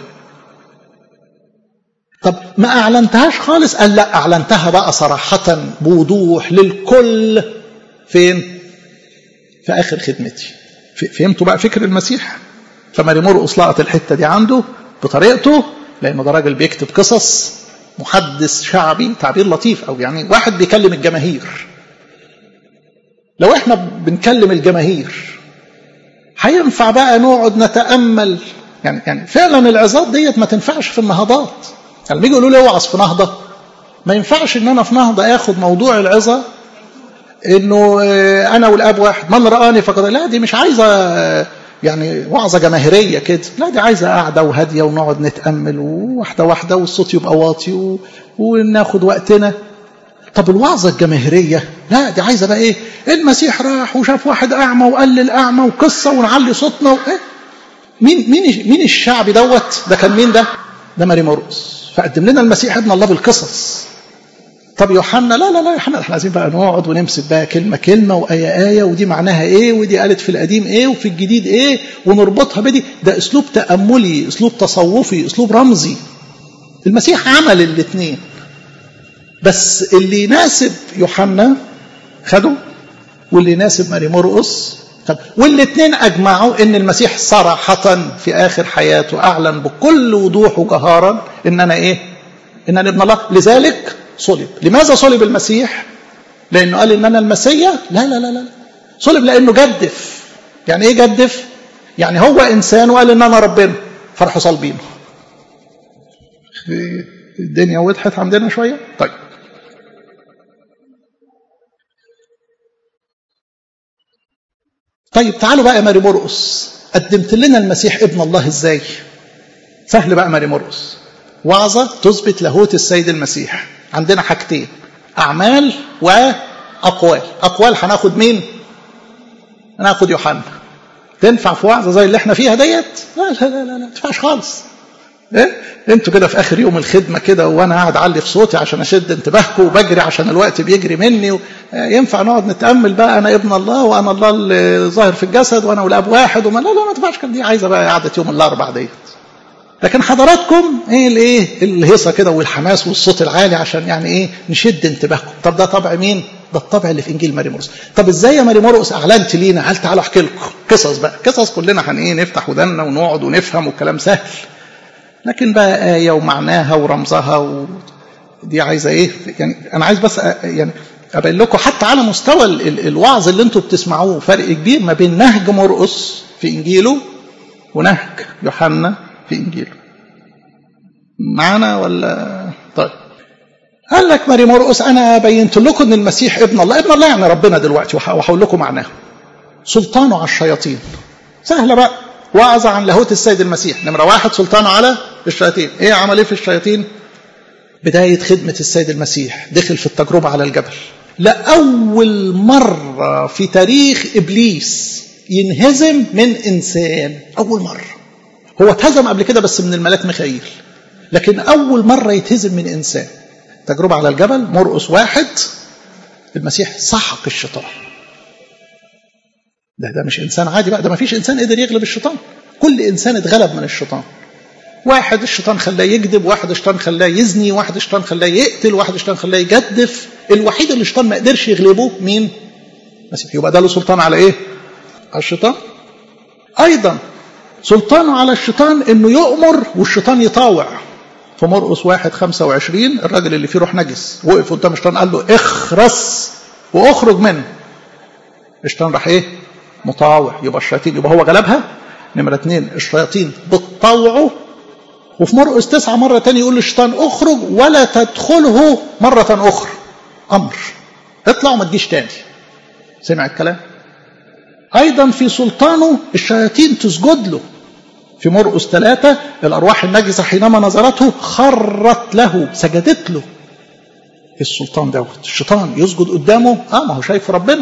طب ما اعلنتهاش خالص قال لا اعلنتها بقى صراحه بوضوح للكل فين في اخر خدمتي فهمتوا بقى فكر المسيح فماري مرقس لقط الحته دي عنده بطريقته لانه ده راجل بيكتب قصص محدث شعبي تعبير لطيف او يعني واحد بيكلم الجماهير لو احنا بنكلم الجماهير هينفع بقى نقعد نتامل يعني يعني فعلا العظات ديت ما تنفعش في النهضات يعني بيجوا يقولوا لي اوعظ في نهضه ما ينفعش ان انا في نهضه اخد موضوع العظه انه انا والاب واحد من رآني فقد لا دي مش عايزه يعني وعظه جماهيريه كده لا دي عايزه قاعده وهاديه ونقعد نتامل وواحده واحده والصوت يبقى واطي و... وناخد وقتنا طب الوعظه الجماهيريه لا دي عايزه بقى ايه المسيح راح وشاف واحد اعمى وقال للاعمى وقصه ونعلي صوتنا وإيه؟ مين مين مين الشعب دوت ده كان مين ده ده ماري مرقس فقدم لنا المسيح ابن الله بالقصص طب يوحنا لا لا لا يوحنا احنا عايزين بقى نقعد ونمسك بقى كلمه كلمه وايه ايه ودي معناها ايه ودي قالت في القديم ايه وفي الجديد ايه ونربطها بدي ده اسلوب تاملي اسلوب تصوفي اسلوب رمزي المسيح عمل الاثنين بس اللي يناسب يوحنا خده واللي يناسب ماري مرقس طب والاثنين اجمعوا ان المسيح صراحه في اخر حياته اعلن بكل وضوح وجهارا ان انا ايه ان انا ابن الله لذلك صلب لماذا صلب المسيح لانه قال ان انا المسيا لا لا لا لا صلب لانه جدف يعني ايه جدف يعني هو انسان وقال ان انا ربنا فرحوا صلبينه الدنيا وضحت عندنا شويه طيب طيب تعالوا بقى يا ماري مرقس قدمت لنا المسيح ابن الله ازاي سهل بقى ماري مرقس وعظة تثبت لاهوت السيد المسيح عندنا حاجتين أعمال وأقوال أقوال هناخد مين هناخد يوحنا تنفع في وعظة زي اللي احنا فيها ديت لا لا لا لا, لا تنفعش خالص ايه انتوا كده في اخر يوم الخدمه كده وانا قاعد اعلي في صوتي عشان اشد انتباهكم وبجري عشان الوقت بيجري مني و... ينفع نقعد نتامل بقى انا ابن الله وانا الله اللي ظاهر في الجسد وانا والاب واحد وما لا لا ما تنفعش كده دي عايزه بقى قعده يوم الاربع ديت لكن حضراتكم ايه الايه الهيصه كده والحماس والصوت العالي عشان يعني ايه نشد انتباهكم طب ده طبع مين ده الطبع اللي في انجيل ماري مرقس طب ازاي يا ماري مرقس اعلنت لينا قال تعالوا احكي لكم قصص بقى قصص كلنا هن ايه نفتح ودنا ونقعد ونفهم والكلام سهل لكن بقى آية ومعناها ورمزها و... دي عايزة إيه؟ يعني أنا عايز بس يعني أبين لكم حتى على مستوى ال... الوعظ اللي أنتم بتسمعوه فرق كبير ما بين نهج مرقس في إنجيله ونهج يوحنا في إنجيله. معانا ولا طيب قال لك ماري مرقس أنا بينت لكم إن المسيح ابن الله، ابن الله يعني ربنا دلوقتي وهقول لكم معناه. سلطانه على الشياطين. سهلة بقى وعظ عن لاهوت السيد المسيح نمرة واحد سلطانه على الشياطين ايه عمل ايه في الشياطين بداية خدمة السيد المسيح دخل في التجربة على الجبل لأول مرة في تاريخ إبليس ينهزم من إنسان أول مرة هو اتهزم قبل كده بس من الملاك ميخائيل لكن أول مرة يتهزم من إنسان تجربة على الجبل مرقس واحد المسيح سحق الشيطان ده ده مش انسان عادي بقى ده ما فيش انسان قدر يغلب الشيطان كل انسان اتغلب من الشيطان واحد الشيطان خلاه يكذب واحد الشيطان خلاه يزني واحد الشيطان خلاه يقتل واحد الشيطان خلاه يجدف الوحيد اللي الشيطان ما قدرش يغلبه مين المسيح يبقى ده له سلطان على ايه على الشيطان ايضا سلطانه على الشيطان انه يؤمر والشيطان يطاوع في مرقس واحد خمسة وعشرين الراجل اللي فيه روح نجس وقف قدام الشيطان قال له اخرس واخرج منه الشيطان راح ايه مطاوع يبقى الشياطين يبقى هو غلبها نمرة اتنين الشياطين بتطوعه وفي مرقس تسعة مرة تانية يقول للشيطان اخرج ولا تدخله مرة أخرى أمر اطلع وما تجيش تاني سمع الكلام أيضا في سلطانه الشياطين تسجد له في مرقس ثلاثة الأرواح النجسة حينما نظرته خرت له سجدت له السلطان دوت الشيطان يسجد قدامه اه ما هو شايف ربنا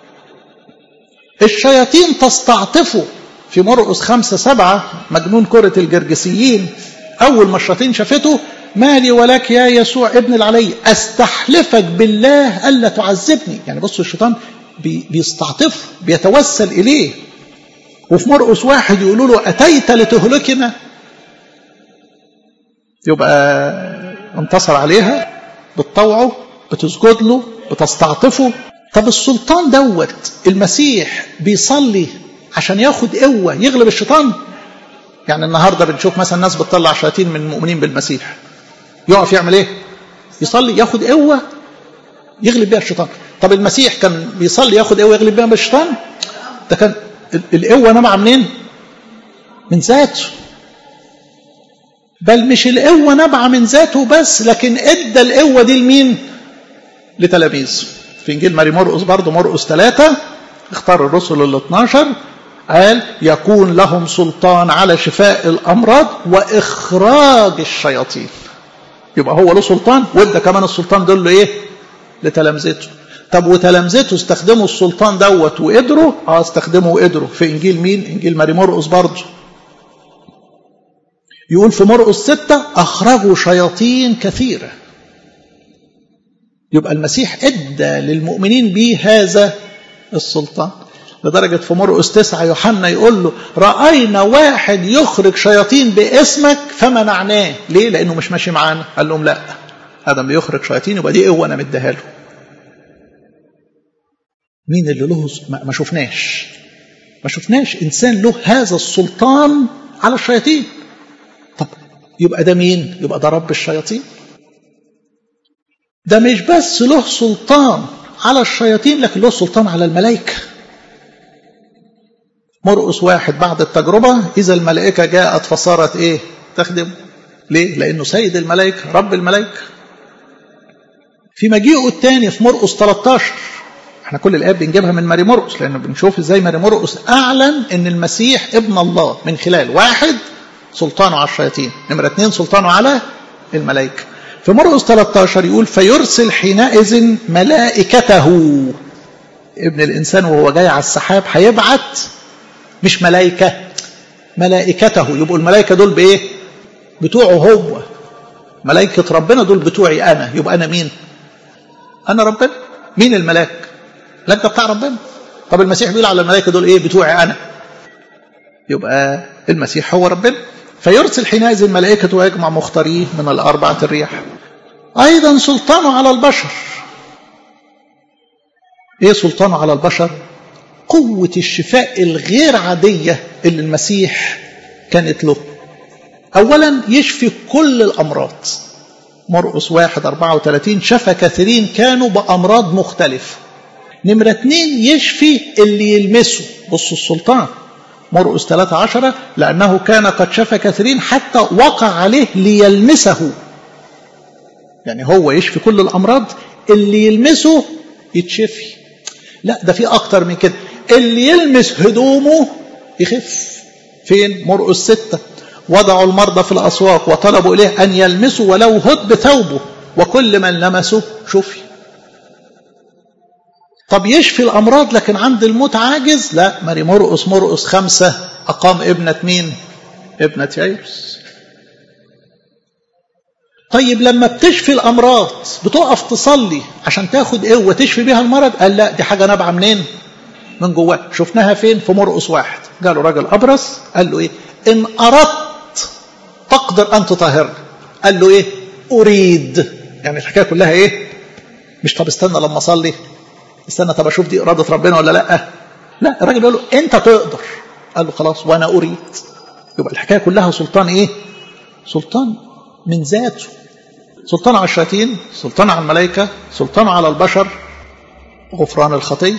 الشياطين تستعطفه في مرقس خمسة سبعة مجنون كرة الجرجسيين أول ما الشياطين شافته مالي ولك يا يسوع ابن العلي أستحلفك بالله ألا تعذبني يعني بصوا الشيطان بي بيستعطف بيتوسل إليه وفي مرقس واحد يقولوا له أتيت لتهلكنا يبقى انتصر عليها بتطوعه بتسجد له بتستعطفه طب السلطان دوت المسيح بيصلي عشان ياخد قوة يغلب الشيطان يعني النهاردة بنشوف مثلا ناس بتطلع شياطين من المؤمنين بالمسيح يقف يعمل ايه يصلي ياخد قوة يغلب بيها الشيطان طب المسيح كان بيصلي ياخد قوة يغلب بيها الشيطان ده كان القوة نابعة منين من ذاته بل مش القوة نابعة من ذاته بس لكن ادى القوة دي لمين لتلاميذه في انجيل ماري مرقس برضه مرقس ثلاثة اختار الرسل ال 12 قال يكون لهم سلطان على شفاء الامراض واخراج الشياطين يبقى هو له سلطان وادى كمان السلطان دول له ايه لتلامذته طب وتلامذته استخدموا السلطان دوت وقدروا اه استخدموا وقدروا في انجيل مين انجيل ماري مرقس برضه يقول في مرقس ستة أخرجوا شياطين كثيرة يبقى المسيح ادى للمؤمنين به هذا السلطان لدرجة في مرقس تسعة يوحنا يقول له رأينا واحد يخرج شياطين باسمك فمنعناه ليه؟ لأنه مش ماشي معانا قال لهم لا هذا بيخرج شياطين يبقى دي قوة أنا مديها له مين اللي له ما شفناش ما شفناش إنسان له هذا السلطان على الشياطين طب يبقى ده مين؟ يبقى ده رب الشياطين ده مش بس له سلطان على الشياطين لكن له سلطان على الملائكة مرقس واحد بعد التجربة إذا الملائكة جاءت فصارت إيه تخدم ليه لأنه سيد الملائكة رب الملائكة في مجيئه الثاني في مرقس 13 احنا كل الآيات بنجيبها من ماري مرقس لأنه بنشوف ازاي ماري مرقس أعلن أن المسيح ابن الله من خلال واحد سلطانه على الشياطين نمرة اثنين سلطانه على الملائكة في مرقس 13 يقول فيرسل حينئذ ملائكته ابن الإنسان وهو جاي على السحاب هيبعت مش ملائكة ملائكته يبقوا الملائكة دول بإيه بتوعه هو ملائكة ربنا دول بتوعي أنا يبقى أنا مين أنا ربنا مين الملاك لا أنت بتاع ربنا طب المسيح بيقول على الملائكة دول إيه بتوعي أنا يبقى المسيح هو ربنا فيرسل حينئذ ملائكته ويجمع مختاريه من الأربعة الرياح أيضا سلطانه على البشر إيه سلطانه على البشر قوة الشفاء الغير عادية اللي المسيح كانت له أولا يشفي كل الأمراض مرقس واحد أربعة وثلاثين شفى كثيرين كانوا بأمراض مختلفة نمرة اتنين يشفي اللي يلمسه بصوا السلطان مرقس 13 لأنه كان قد شفى كثيرين حتى وقع عليه ليلمسه يعني هو يشفي كل الأمراض اللي يلمسه يتشفي لا ده في أكتر من كده اللي يلمس هدومه يخف فين مرقس ستة وضعوا المرضى في الأسواق وطلبوا إليه أن يلمسوا ولو هد ثوبه وكل من لمسه شفي طب يشفي الأمراض لكن عند الموت عاجز لا ماري مرقس مرقس خمسة أقام ابنة مين ابنة يايرس طيب لما بتشفي الأمراض بتقف تصلي عشان تاخد إيه وتشفي بيها المرض قال لا دي حاجة نابعة منين من جواه شفناها فين في مرقس واحد قالوا راجل أبرص قال له إيه إن أردت تقدر أن تطهرني قال له إيه أريد يعني الحكاية كلها إيه مش طب استنى لما أصلي استنى طب اشوف دي اراده ربنا ولا لا لا الراجل قال له انت تقدر قال له خلاص وانا اريد يبقى الحكايه كلها سلطان ايه سلطان من ذاته سلطان على الشياطين سلطان على الملائكه سلطان على البشر غفران الخطيه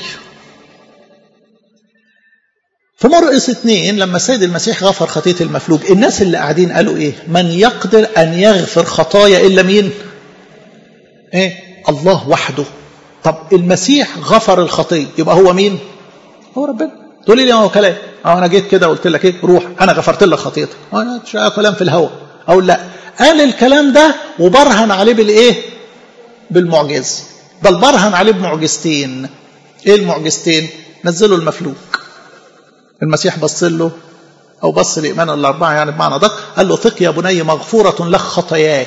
في مرقس اثنين لما السيد المسيح غفر خطيه المفلوج الناس اللي قاعدين قالوا ايه من يقدر ان يغفر خطايا الا مين ايه الله وحده طب المسيح غفر الخطيه يبقى هو مين هو ربنا تقول لي هو كلام اه انا جيت كده قلت لك ايه روح انا غفرت لك خطيتك وانا كلام في الهواء اقول لا قال الكلام ده وبرهن عليه بالايه بالمعجز بل برهن عليه بمعجزتين ايه المعجزتين نزلوا المفلوج المسيح بص له او بص لايمان الاربعه يعني بمعنى دق قال له ثق يا بني مغفوره لك خطاياك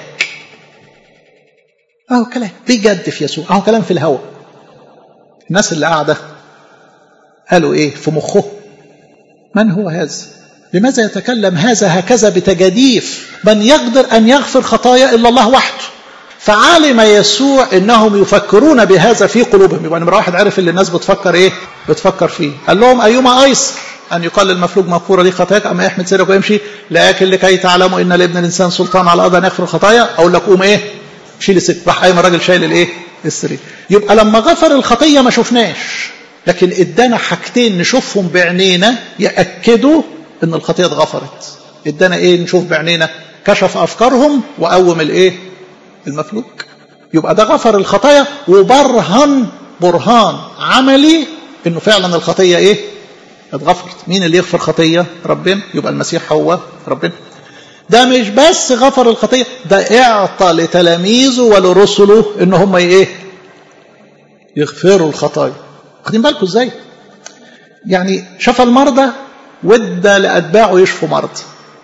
اهو كلام بجد في يسوع اهو كلام في الهوى الناس اللي قاعده قالوا ايه في مخه من هو هذا لماذا يتكلم هذا هكذا بتجاديف من يقدر ان يغفر خطايا الا الله وحده فعلم يسوع انهم يفكرون بهذا في قلوبهم يبقى نمره واحد عرف اللي الناس بتفكر ايه بتفكر فيه قال لهم ايما ايسر ان يقال للمفلوج مغفوره لي خطاياك اما يحمد سرك ويمشي لكن لكي تعلموا ان لابن الانسان سلطان على الارض ان يغفر الخطايا اقول لك قوم ايه شيل الست راح قايم الراجل شايل الايه السرير يبقى لما غفر الخطيه ما شفناش لكن ادانا حاجتين نشوفهم بعينينا ياكدوا ان الخطيه اتغفرت ادانا ايه نشوف بعينينا كشف افكارهم وقوم الايه المفلوج يبقى ده غفر الخطايا وبرهن برهان عملي انه فعلا الخطيه ايه اتغفرت مين اللي يغفر خطيه ربنا يبقى المسيح هو ربنا ده مش بس غفر الخطيه ده اعطى لتلاميذه ولرسله ان هم ايه يغفروا الخطايا واخدين بالكم ازاي يعني شفى المرضى وادى لاتباعه يشفوا مرضى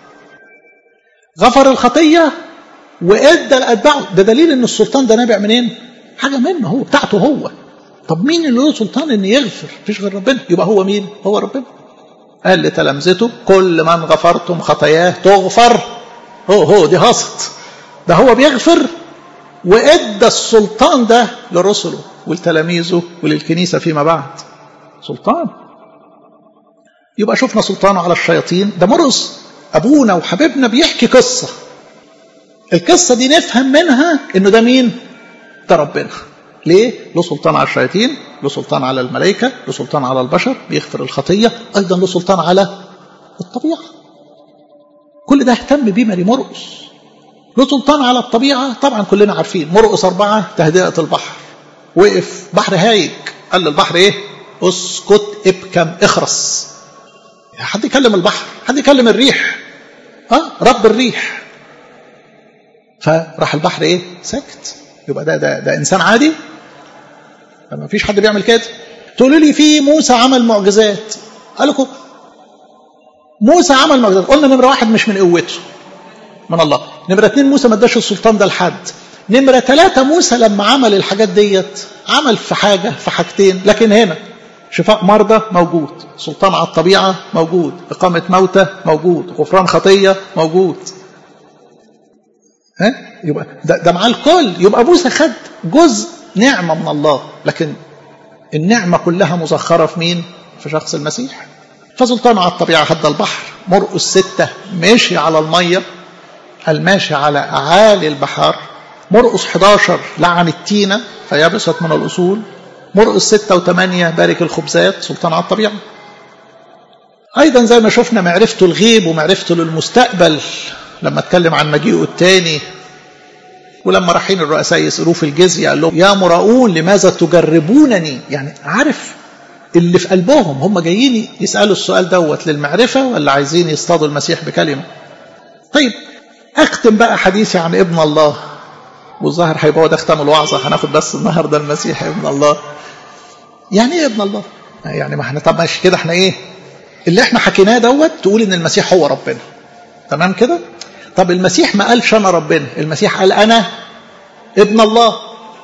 غفر الخطيه وادى لاتباعه ده دليل ان السلطان ده نابع منين حاجه منه هو بتاعته هو طب مين اللي له سلطان ان يغفر مفيش غير ربنا يبقى هو مين هو ربنا قال لتلامذته كل من غفرتم خطاياه تغفر هو هو دي هاصت ده هو بيغفر وادى السلطان ده لرسله ولتلاميذه وللكنيسه فيما بعد سلطان يبقى شفنا سلطانه على الشياطين ده مرقس ابونا وحبيبنا بيحكي قصه القصه دي نفهم منها انه ده مين ده ربنا ليه له سلطان على الشياطين له سلطان على الملائكه له سلطان على البشر بيغفر الخطيه ايضا له سلطان على الطبيعه كل ده اهتم بيه ماري مرقس له سلطان على الطبيعه طبعا كلنا عارفين مرقس اربعه تهدئه البحر وقف بحر هايج قال للبحر ايه اسكت ابكم اخرس حد يكلم البحر حد يكلم الريح اه رب الريح فراح البحر ايه سكت يبقى ده ده ده انسان عادي ما فيش حد بيعمل كده تقولوا لي في موسى عمل معجزات قال لكم موسى عمل معجزات قلنا نمره واحد مش من قوته من الله نمره اثنين موسى ما اداش السلطان ده لحد نمره ثلاثه موسى لما عمل الحاجات ديت عمل في حاجه في حاجتين لكن هنا شفاء مرضى موجود سلطان على الطبيعه موجود اقامه موتى موجود غفران خطيه موجود ها يبقى ده, ده مع الكل يبقى موسى خد جزء نعمه من الله لكن النعمه كلها مسخره في مين في شخص المسيح فسلطان على الطبيعه هدى البحر مرقس ستة ماشي على الميه الماشي على اعالي البحار مرقس 11 لعن التينه فيبست من الاصول مرقس 6 و8 بارك الخبزات سلطان على الطبيعه ايضا زي ما شفنا معرفته الغيب ومعرفته للمستقبل لما اتكلم عن مجيئه الثاني ولما رايحين الرؤساء يسألوه في الجزية قال لهم يا مراؤون لماذا تجربونني يعني عارف اللي في قلبهم هم جايين يسألوا السؤال دوت للمعرفة ولا عايزين يصطادوا المسيح بكلمة طيب أختم بقى حديثي عن ابن الله والظاهر هيبقى هو ده ختام الوعظة هناخد بس النهاردة المسيح ابن الله يعني ايه ابن الله يعني ما احنا طب ماشي كده احنا ايه اللي احنا حكيناه دوت تقول ان المسيح هو ربنا تمام كده طب المسيح ما قالش انا ربنا المسيح قال انا ابن الله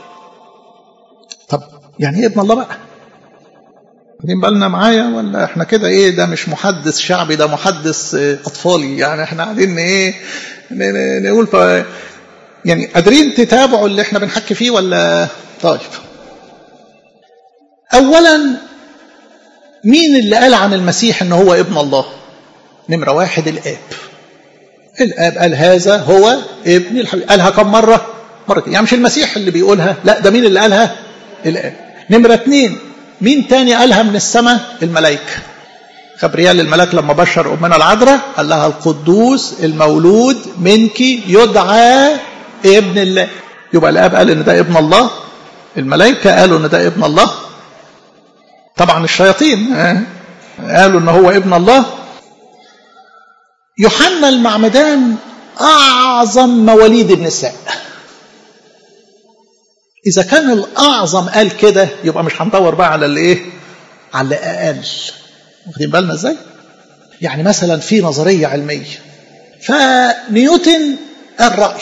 طب يعني ايه ابن الله بقى واخدين بالنا معايا ولا احنا كده ايه ده مش محدث شعبي ده محدث اطفالي يعني احنا قاعدين ايه نقول ف يعني قادرين تتابعوا اللي احنا بنحكي فيه ولا طيب اولا مين اللي قال عن المسيح ان هو ابن الله نمرة واحد الآب الآب قال هذا هو ابن الحبيب قالها كم مرة مرتين يعني مش المسيح اللي بيقولها لا ده مين اللي قالها الآب نمرة اتنين مين تاني قالها من السماء الملائكة غبريال الملاك لما بشر أمنا العذراء قال لها القدوس المولود منك يدعى ابن الله يبقى الآب قال إن ده ابن الله الملائكة قالوا إن ده ابن الله طبعا الشياطين قالوا إن هو ابن الله يوحنا المعمدان أعظم مواليد النساء إذا كان الأعظم قال كده يبقى مش هندور بقى على اللي إيه؟ على اللي أقل واخدين بالنا إزاي؟ يعني مثلا في نظرية علمية فنيوتن قال رأيه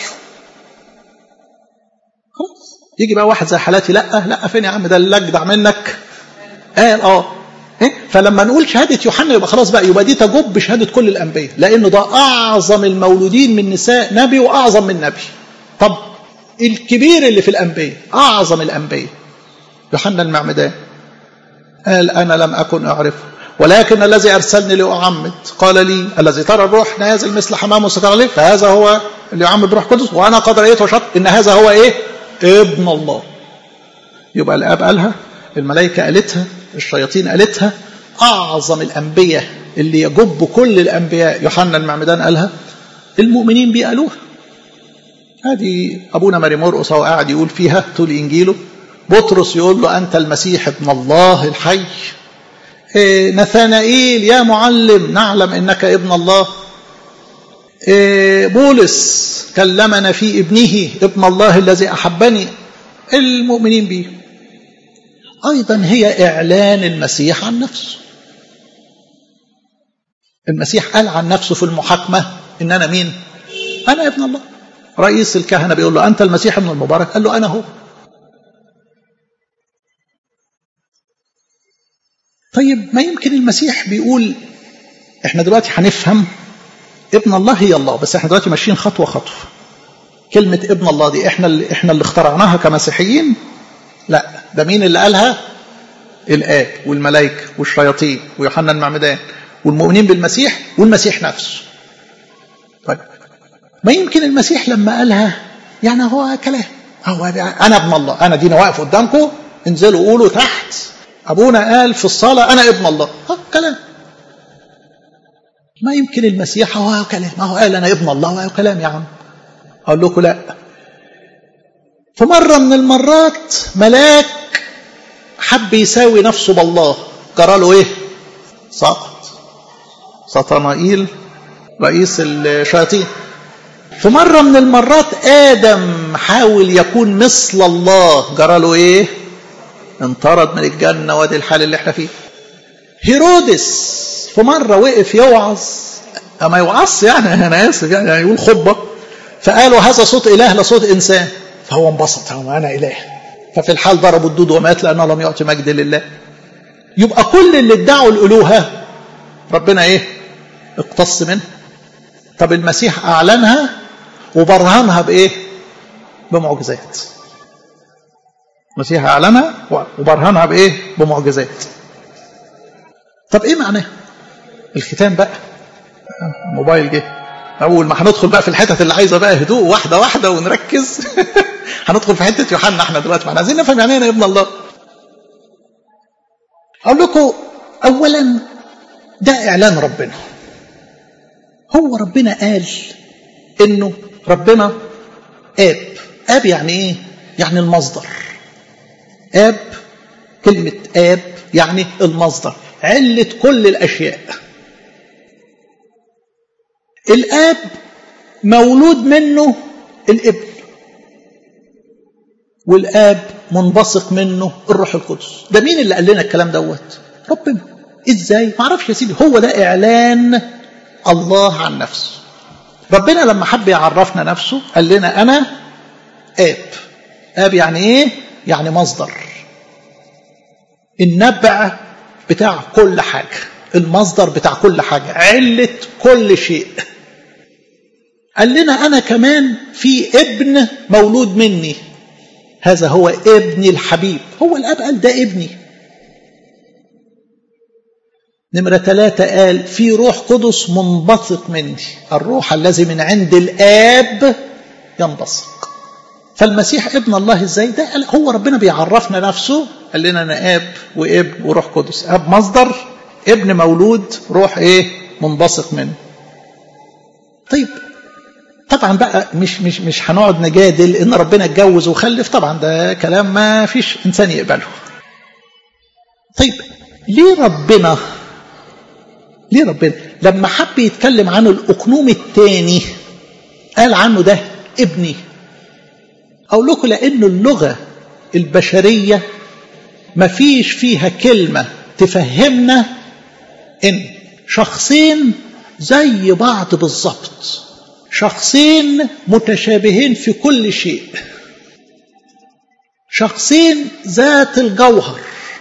خلاص يجي بقى واحد زي حالاتي لا لا فين يا عم ده اللي اجدع منك قال اه إيه؟ فلما نقول شهادة يوحنا يبقى خلاص بقى يبقى دي تجب بشهادة كل الأنبياء لأنه ده أعظم المولودين من نساء نبي وأعظم من نبي طب الكبير اللي في الأنبياء أعظم الأنبياء يوحنا المعمدان قال أنا لم أكن أعرفه ولكن الذي أرسلني لأعمد قال لي الذي ترى الروح نازل مثل حمام مستقر عليه فهذا هو اللي يعمد روح قدس وأنا قد رأيته وشط إن هذا هو إيه ابن الله يبقى الآب قالها الملائكة قالتها الشياطين قالتها أعظم الأنبياء اللي يجب كل الأنبياء يوحنا المعمدان قالها المؤمنين بيه قالوها هذه أبونا ماري مرقس هو قاعد يقول فيها طول إنجيله بطرس يقول له أنت المسيح ابن الله الحي إيه نثانائيل يا معلم نعلم إنك ابن الله إيه بولس كلمنا في ابنه ابن الله الذي أحبني المؤمنين به أيضا هي إعلان المسيح عن نفسه المسيح قال عن نفسه في المحاكمة إن أنا مين أنا ابن الله رئيس الكهنة بيقول له أنت المسيح ابن المبارك قال له أنا هو طيب ما يمكن المسيح بيقول احنا دلوقتي هنفهم ابن الله هي الله بس احنا دلوقتي ماشيين خطوة خطوة كلمة ابن الله دي احنا اللي احنا اللي اخترعناها كمسيحيين لا ده مين اللي قالها الآب والملائكة والشياطين ويوحنا المعمدان والمؤمنين بالمسيح والمسيح نفسه طيب ما يمكن المسيح لما قالها يعني هو كلام هو انا ابن الله انا دينا واقف قدامكم انزلوا قولوا تحت ابونا قال في الصلاه انا ابن الله ها كلام ما يمكن المسيح هو كلام ما هو قال انا ابن الله هو كلام يا عم اقول لكم لا في مره من المرات ملاك حب يساوي نفسه بالله جرى له ايه سقط سطنائيل رئيس الشياطين في مرة من المرات آدم حاول يكون مثل الله جرى له إيه؟ انطرد من الجنة وادي الحال اللي احنا فيه. هيرودس في مرة وقف يوعظ أما يوعظ يعني أنا آسف يعني, يعني يقول خطبة فقالوا هذا صوت إله لا صوت إنسان فهو انبسط هو أنا إله ففي الحال ضربوا الدود ومات لأنه لم يعطي مجد لله. يبقى كل اللي ادعوا الألوهة ربنا إيه؟ اقتص منه. طب المسيح أعلنها وبرهنها بإيه؟ بمعجزات. المسيح أعلنها وبرهنها بإيه؟ بمعجزات. طب إيه معناها؟ الختام بقى الموبايل جه أول ما هندخل بقى في الحتت اللي عايزة بقى هدوء واحدة واحدة ونركز هندخل في حتة يوحنا احنا دلوقتي ما احنا عايزين نفهم يعني ايه يا ابن الله. أقول لكم أولا ده إعلان ربنا. هو ربنا قال انه ربنا اب اب يعني ايه يعني المصدر اب كلمه اب يعني المصدر عله كل الاشياء الاب مولود منه الابن والاب منبثق منه الروح القدس ده مين اللي قال لنا الكلام دوت ربنا ازاي ما اعرفش يا سيدي هو ده اعلان الله عن نفسه ربنا لما حب يعرفنا نفسه قال لنا أنا آب آب يعني إيه؟ يعني مصدر النبع بتاع كل حاجة المصدر بتاع كل حاجة علة كل شيء قال لنا أنا كمان في ابن مولود مني هذا هو ابني الحبيب هو الأب قال ده ابني نمرة ثلاثة قال في روح قدس منبثق مني الروح الذي من عند الآب ينبثق فالمسيح ابن الله ازاي ده قال هو ربنا بيعرفنا نفسه قال لنا انا اب وابن وروح قدس اب مصدر ابن مولود روح ايه منبثق منه طيب طبعا بقى مش مش مش هنقعد نجادل ان ربنا اتجوز وخلف طبعا ده كلام ما فيش انسان يقبله طيب ليه ربنا ليه ربنا لما حب يتكلم عن الاقنوم الثاني قال عنه ده ابني اقول لكم لان اللغه البشريه ما فيش فيها كلمه تفهمنا ان شخصين زي بعض بالظبط شخصين متشابهين في كل شيء شخصين ذات الجوهر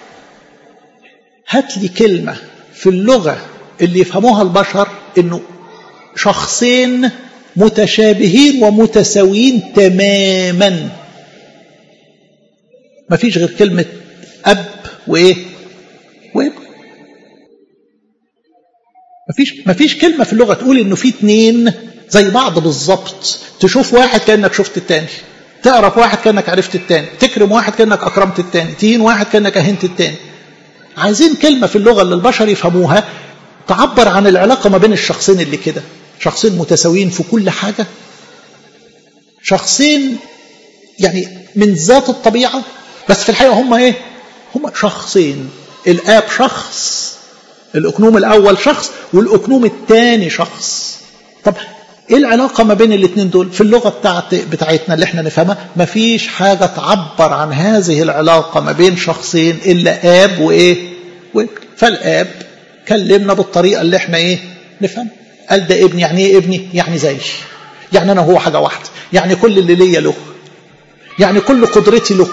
هات لي كلمه في اللغه اللي يفهموها البشر انه شخصين متشابهين ومتساويين تماما ما فيش غير كلمة أب وإيه وابن ما فيش ما فيش كلمة في اللغة تقول إنه في اتنين زي بعض بالظبط تشوف واحد كأنك شفت التاني تعرف واحد كأنك عرفت التاني تكرم واحد كأنك أكرمت التاني تهين واحد كأنك أهنت التاني عايزين كلمة في اللغة اللي البشر يفهموها تعبر عن العلاقة ما بين الشخصين اللي كده شخصين متساويين في كل حاجة شخصين يعني من ذات الطبيعة بس في الحقيقة هم ايه هم شخصين الآب شخص الأكنوم الأول شخص والأكنوم الثاني شخص طب ايه العلاقة ما بين الاثنين دول في اللغة بتاعت بتاعتنا اللي احنا نفهمها مفيش حاجة تعبر عن هذه العلاقة ما بين شخصين إلا آب وإيه وابن فالآب كلمنا بالطريقة اللي احنا ايه نفهم قال ده ابني يعني ايه ابني يعني زي يعني انا هو حاجة واحدة يعني كل اللي ليا له يعني كل قدرتي له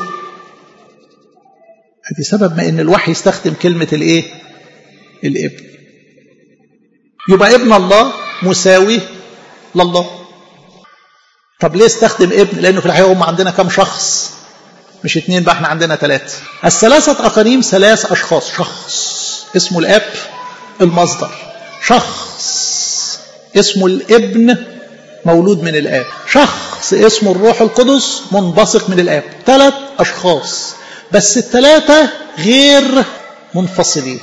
ادي سبب ما ان الوحي يستخدم كلمة الايه الابن يبقى ابن الله مساوي لله طب ليه استخدم ابن لانه في الحقيقة هم عندنا كم شخص مش اتنين بقى احنا عندنا ثلاثة الثلاثة أقانيم ثلاث أشخاص شخص اسمه الأب المصدر شخص اسمه الابن مولود من الآب شخص اسمه الروح القدس منبثق من الآب ثلاث أشخاص بس الثلاثة غير منفصلين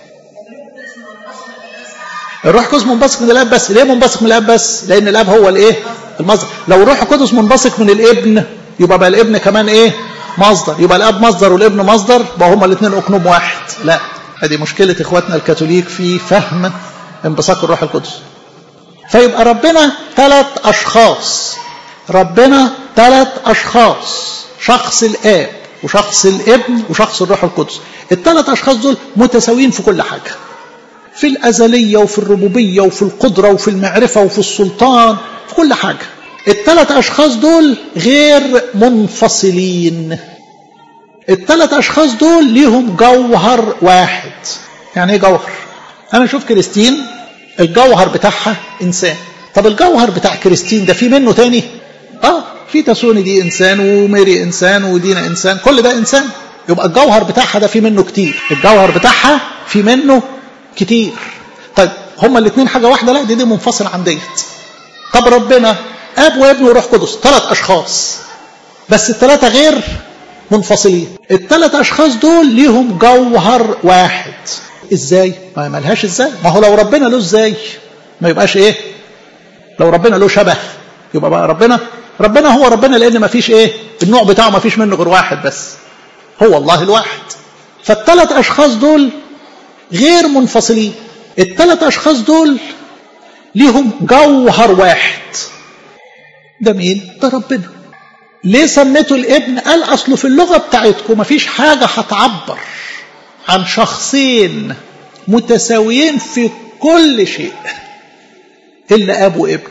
الروح القدس منبثق من الاب بس ليه منبثق من الاب بس لان الاب هو الايه المصدر لو الروح القدس منبثق من الابن يبقى بقى الابن كمان ايه مصدر يبقى الاب مصدر والابن مصدر بقى هما الاثنين اقنوم واحد لا هذه مشكله اخواتنا الكاثوليك في فهم انبثاق الروح القدس فيبقى ربنا ثلاث اشخاص ربنا ثلاث اشخاص شخص الاب وشخص الابن وشخص الروح القدس الثلاث اشخاص دول متساويين في كل حاجه في الازليه وفي الربوبيه وفي القدره وفي المعرفه وفي السلطان في كل حاجه الثلاث اشخاص دول غير منفصلين الثلاث اشخاص دول ليهم جوهر واحد يعني ايه جوهر انا اشوف كريستين الجوهر بتاعها انسان طب الجوهر بتاع كريستين ده في منه تاني اه في تسوني دي انسان وميري انسان ودينا انسان كل ده انسان يبقى الجوهر بتاعها ده في منه كتير الجوهر بتاعها في منه كتير طيب هما الاثنين حاجه واحده لا دي دي منفصل عن ديت طب ربنا اب وابن وروح قدس ثلاث اشخاص بس الثلاثه غير منفصلين الثلاث اشخاص دول ليهم جوهر واحد ازاي ما ملهاش ازاي ما هو لو ربنا له ازاي ما يبقاش ايه لو ربنا له شبه يبقى بقى ربنا ربنا هو ربنا لان ما فيش ايه النوع بتاعه ما فيش منه غير واحد بس هو الله الواحد فالثلاث اشخاص دول غير منفصلين الثلاث اشخاص دول ليهم جوهر واحد ده مين ده ربنا ليه سميته الابن قال اصله في اللغه بتاعتكم مفيش حاجه هتعبر عن شخصين متساويين في كل شيء الا اب وابن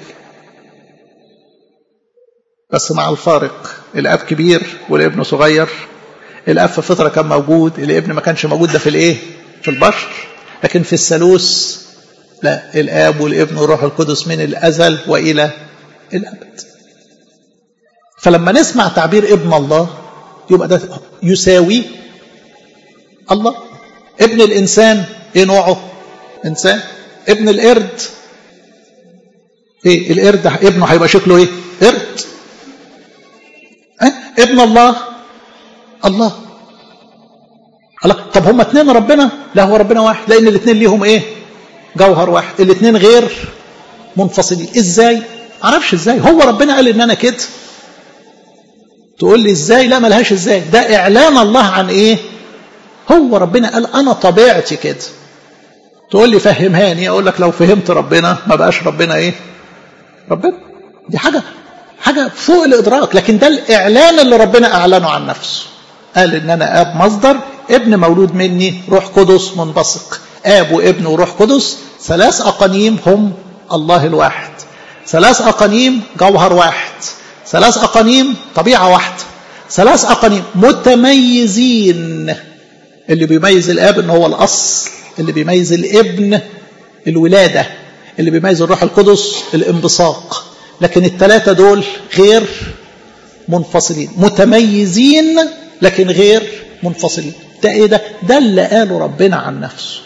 بس مع الفارق الاب كبير والابن صغير الاب في فتره كان موجود الابن ما كانش موجود ده في الايه في البشر لكن في الثالوث لا الاب والابن والروح القدس من الازل والى الابد فلما نسمع تعبير ابن الله يبقى ده يساوي الله ابن الانسان ايه نوعه انسان ابن القرد ايه القرد ابنه هيبقى شكله ايه قرد اه؟ ابن الله الله الله طب هما اتنين ربنا لا هو ربنا واحد لان الاتنين ليهم ايه جوهر واحد الاتنين غير منفصلين ازاي معرفش ازاي هو ربنا قال ان انا كده تقول لي ازاي لا ملهاش ازاي ده اعلان الله عن ايه هو ربنا قال انا طبيعتي كده تقول لي فهمهاني اقول لك لو فهمت ربنا ما بقاش ربنا ايه ربنا دي حاجه حاجه فوق الادراك لكن ده الاعلان اللي ربنا اعلنه عن نفسه قال ان انا اب مصدر ابن مولود مني روح قدس منبثق اب وابن وروح قدس ثلاث اقانيم هم الله الواحد ثلاث اقانيم جوهر واحد ثلاث اقانيم طبيعه واحده ثلاث اقانيم متميزين اللي بيميز الاب ان هو الاصل اللي بيميز الابن الولاده اللي بيميز الروح القدس الانبثاق لكن الثلاثه دول غير منفصلين متميزين لكن غير منفصلين ده ايه ده ده اللي قاله ربنا عن نفسه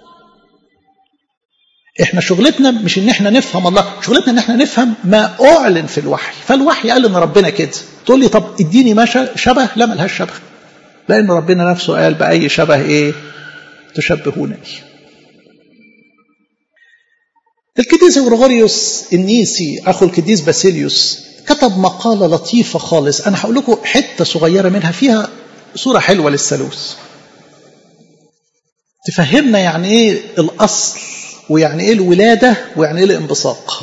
احنا شغلتنا مش ان احنا نفهم الله شغلتنا ان احنا نفهم ما اعلن في الوحي فالوحي قال ان ربنا كده تقول لي طب اديني ما شبه لا ملهاش شبه لان ربنا نفسه قال باي شبه ايه تشبهونني القديس غريغوريوس النيسي اخو القديس باسيليوس كتب مقاله لطيفه خالص انا هقول لكم حته صغيره منها فيها صوره حلوه للثالوث تفهمنا يعني ايه الاصل ويعني ايه الولاده ويعني ايه الانبثاق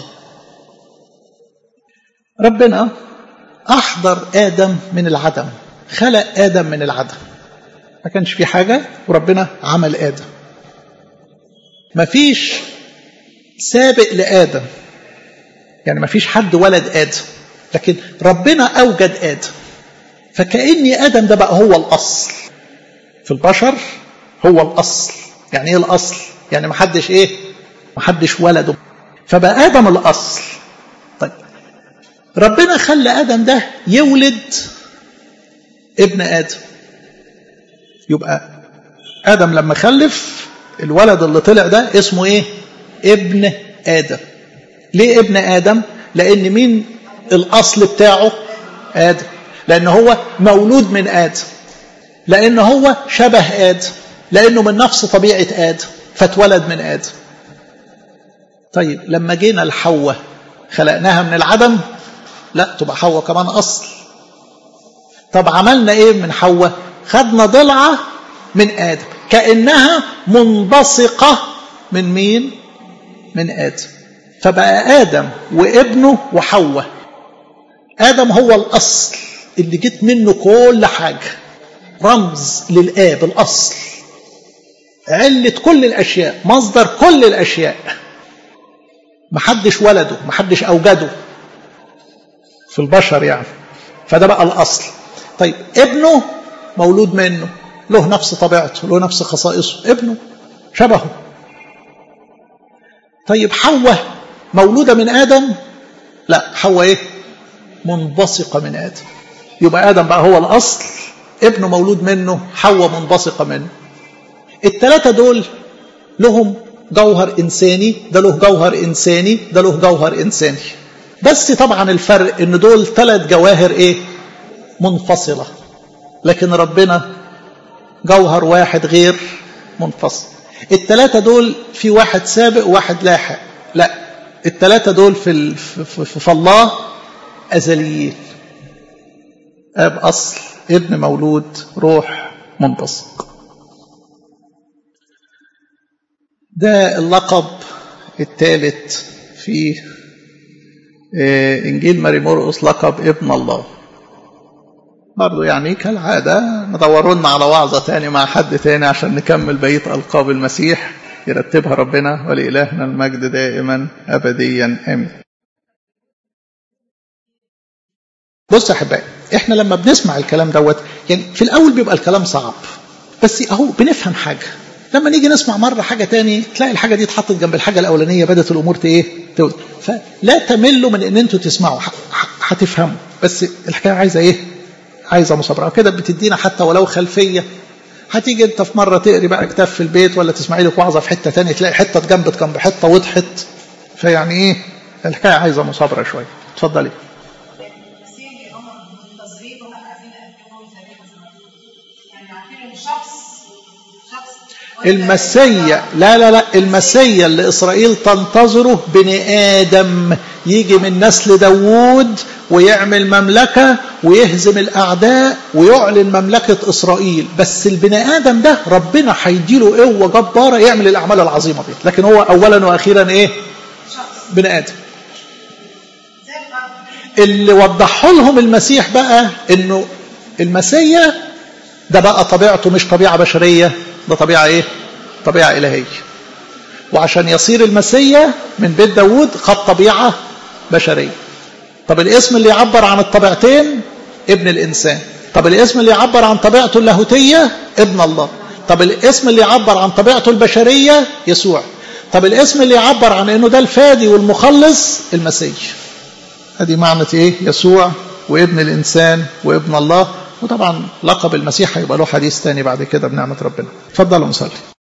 ربنا احضر ادم من العدم خلق ادم من العدم ما كانش في حاجه وربنا عمل ادم ما فيش سابق لادم يعني ما فيش حد ولد ادم لكن ربنا اوجد ادم فكاني ادم ده بقى هو الاصل في البشر هو الاصل يعني ايه الاصل يعني ما حدش ايه ما حدش ولده فبقى ادم الاصل طيب ربنا خلى ادم ده يولد ابن ادم يبقى ادم لما خلف الولد اللي طلع ده اسمه ايه ابن ادم ليه ابن ادم لان مين الاصل بتاعه ادم لان هو مولود من ادم لان هو شبه ادم لانه من نفس طبيعه ادم فاتولد من ادم طيب لما جينا لحواء خلقناها من العدم لا تبقى حواء كمان اصل طب عملنا ايه من حواء خدنا ضلعه من ادم كانها منبثقه من مين من ادم فبقى ادم وابنه وحواء ادم هو الاصل اللي جيت منه كل حاجه رمز للاب الاصل علة كل الاشياء مصدر كل الاشياء محدش ولده محدش اوجده في البشر يعني فده بقى الاصل طيب ابنه مولود منه له نفس طبيعته له نفس خصائصه ابنه شبهه طيب حواء مولودة من آدم لا حواء ايه منبثقة من آدم يبقى آدم بقى هو الأصل ابنه مولود منه حواء منبثقة منه الثلاثة دول لهم جوهر إنساني ده له جوهر إنساني ده له جوهر إنساني بس طبعا الفرق ان دول ثلاث جواهر ايه منفصلة لكن ربنا جوهر واحد غير منفصل الثلاثة دول في واحد سابق وواحد لاحق لا الثلاثة دول في, في, في الله أزليين أب أصل ابن مولود روح منبثق ده اللقب الثالث في إنجيل ماري مرقس لقب ابن الله برضو يعني كالعادة ندوروا لنا على وعظة تاني مع حد تاني عشان نكمل بقية ألقاب المسيح يرتبها ربنا ولإلهنا المجد دائما أبديا آمين بص يا أحبائي إحنا لما بنسمع الكلام دوت يعني في الأول بيبقى الكلام صعب بس أهو بنفهم حاجة لما نيجي نسمع مرة حاجة تاني تلاقي الحاجة دي اتحطت جنب الحاجة الأولانية بدأت الأمور ايه تولد فلا تملوا من إن أنتوا تسمعوا هتفهموا بس الحكاية عايزة إيه عايزة مصابرة كده بتدينا حتى ولو خلفية هتيجي انت في مره تقري بقى كتاب في البيت ولا تسمعي لك وعظه في حته تانية تلاقي حته اتجنبت جنب حته وضحت فيعني ايه الحكايه عايزه مصابره شويه اتفضلي المسيا لا لا لا المسيا اللي إسرائيل تنتظره بني آدم يجي من نسل داوود ويعمل مملكة ويهزم الأعداء ويعلن مملكة إسرائيل بس البني آدم ده ربنا هيديله قوة جبارة يعمل الأعمال العظيمة دي لكن هو أولا وأخيرا إيه بني آدم اللي وضحه لهم المسيح بقى إنه المسيا ده بقى طبيعته مش طبيعة بشرية ده طبيعة ايه طبيعة إلهية وعشان يصير المسيا من بيت داود خد طبيعة بشرية طب الاسم اللي يعبر عن الطبيعتين ابن الإنسان طب الاسم اللي يعبر عن طبيعته اللاهوتية ابن الله طب الاسم اللي يعبر عن طبيعته البشرية يسوع طب الاسم اللي يعبر عن انه ده الفادي والمخلص المسيح ادي معنى ايه يسوع وابن الانسان وابن الله وطبعا لقب المسيح هيبقى له حديث تاني بعد كده بنعمة ربنا اتفضلوا نصلي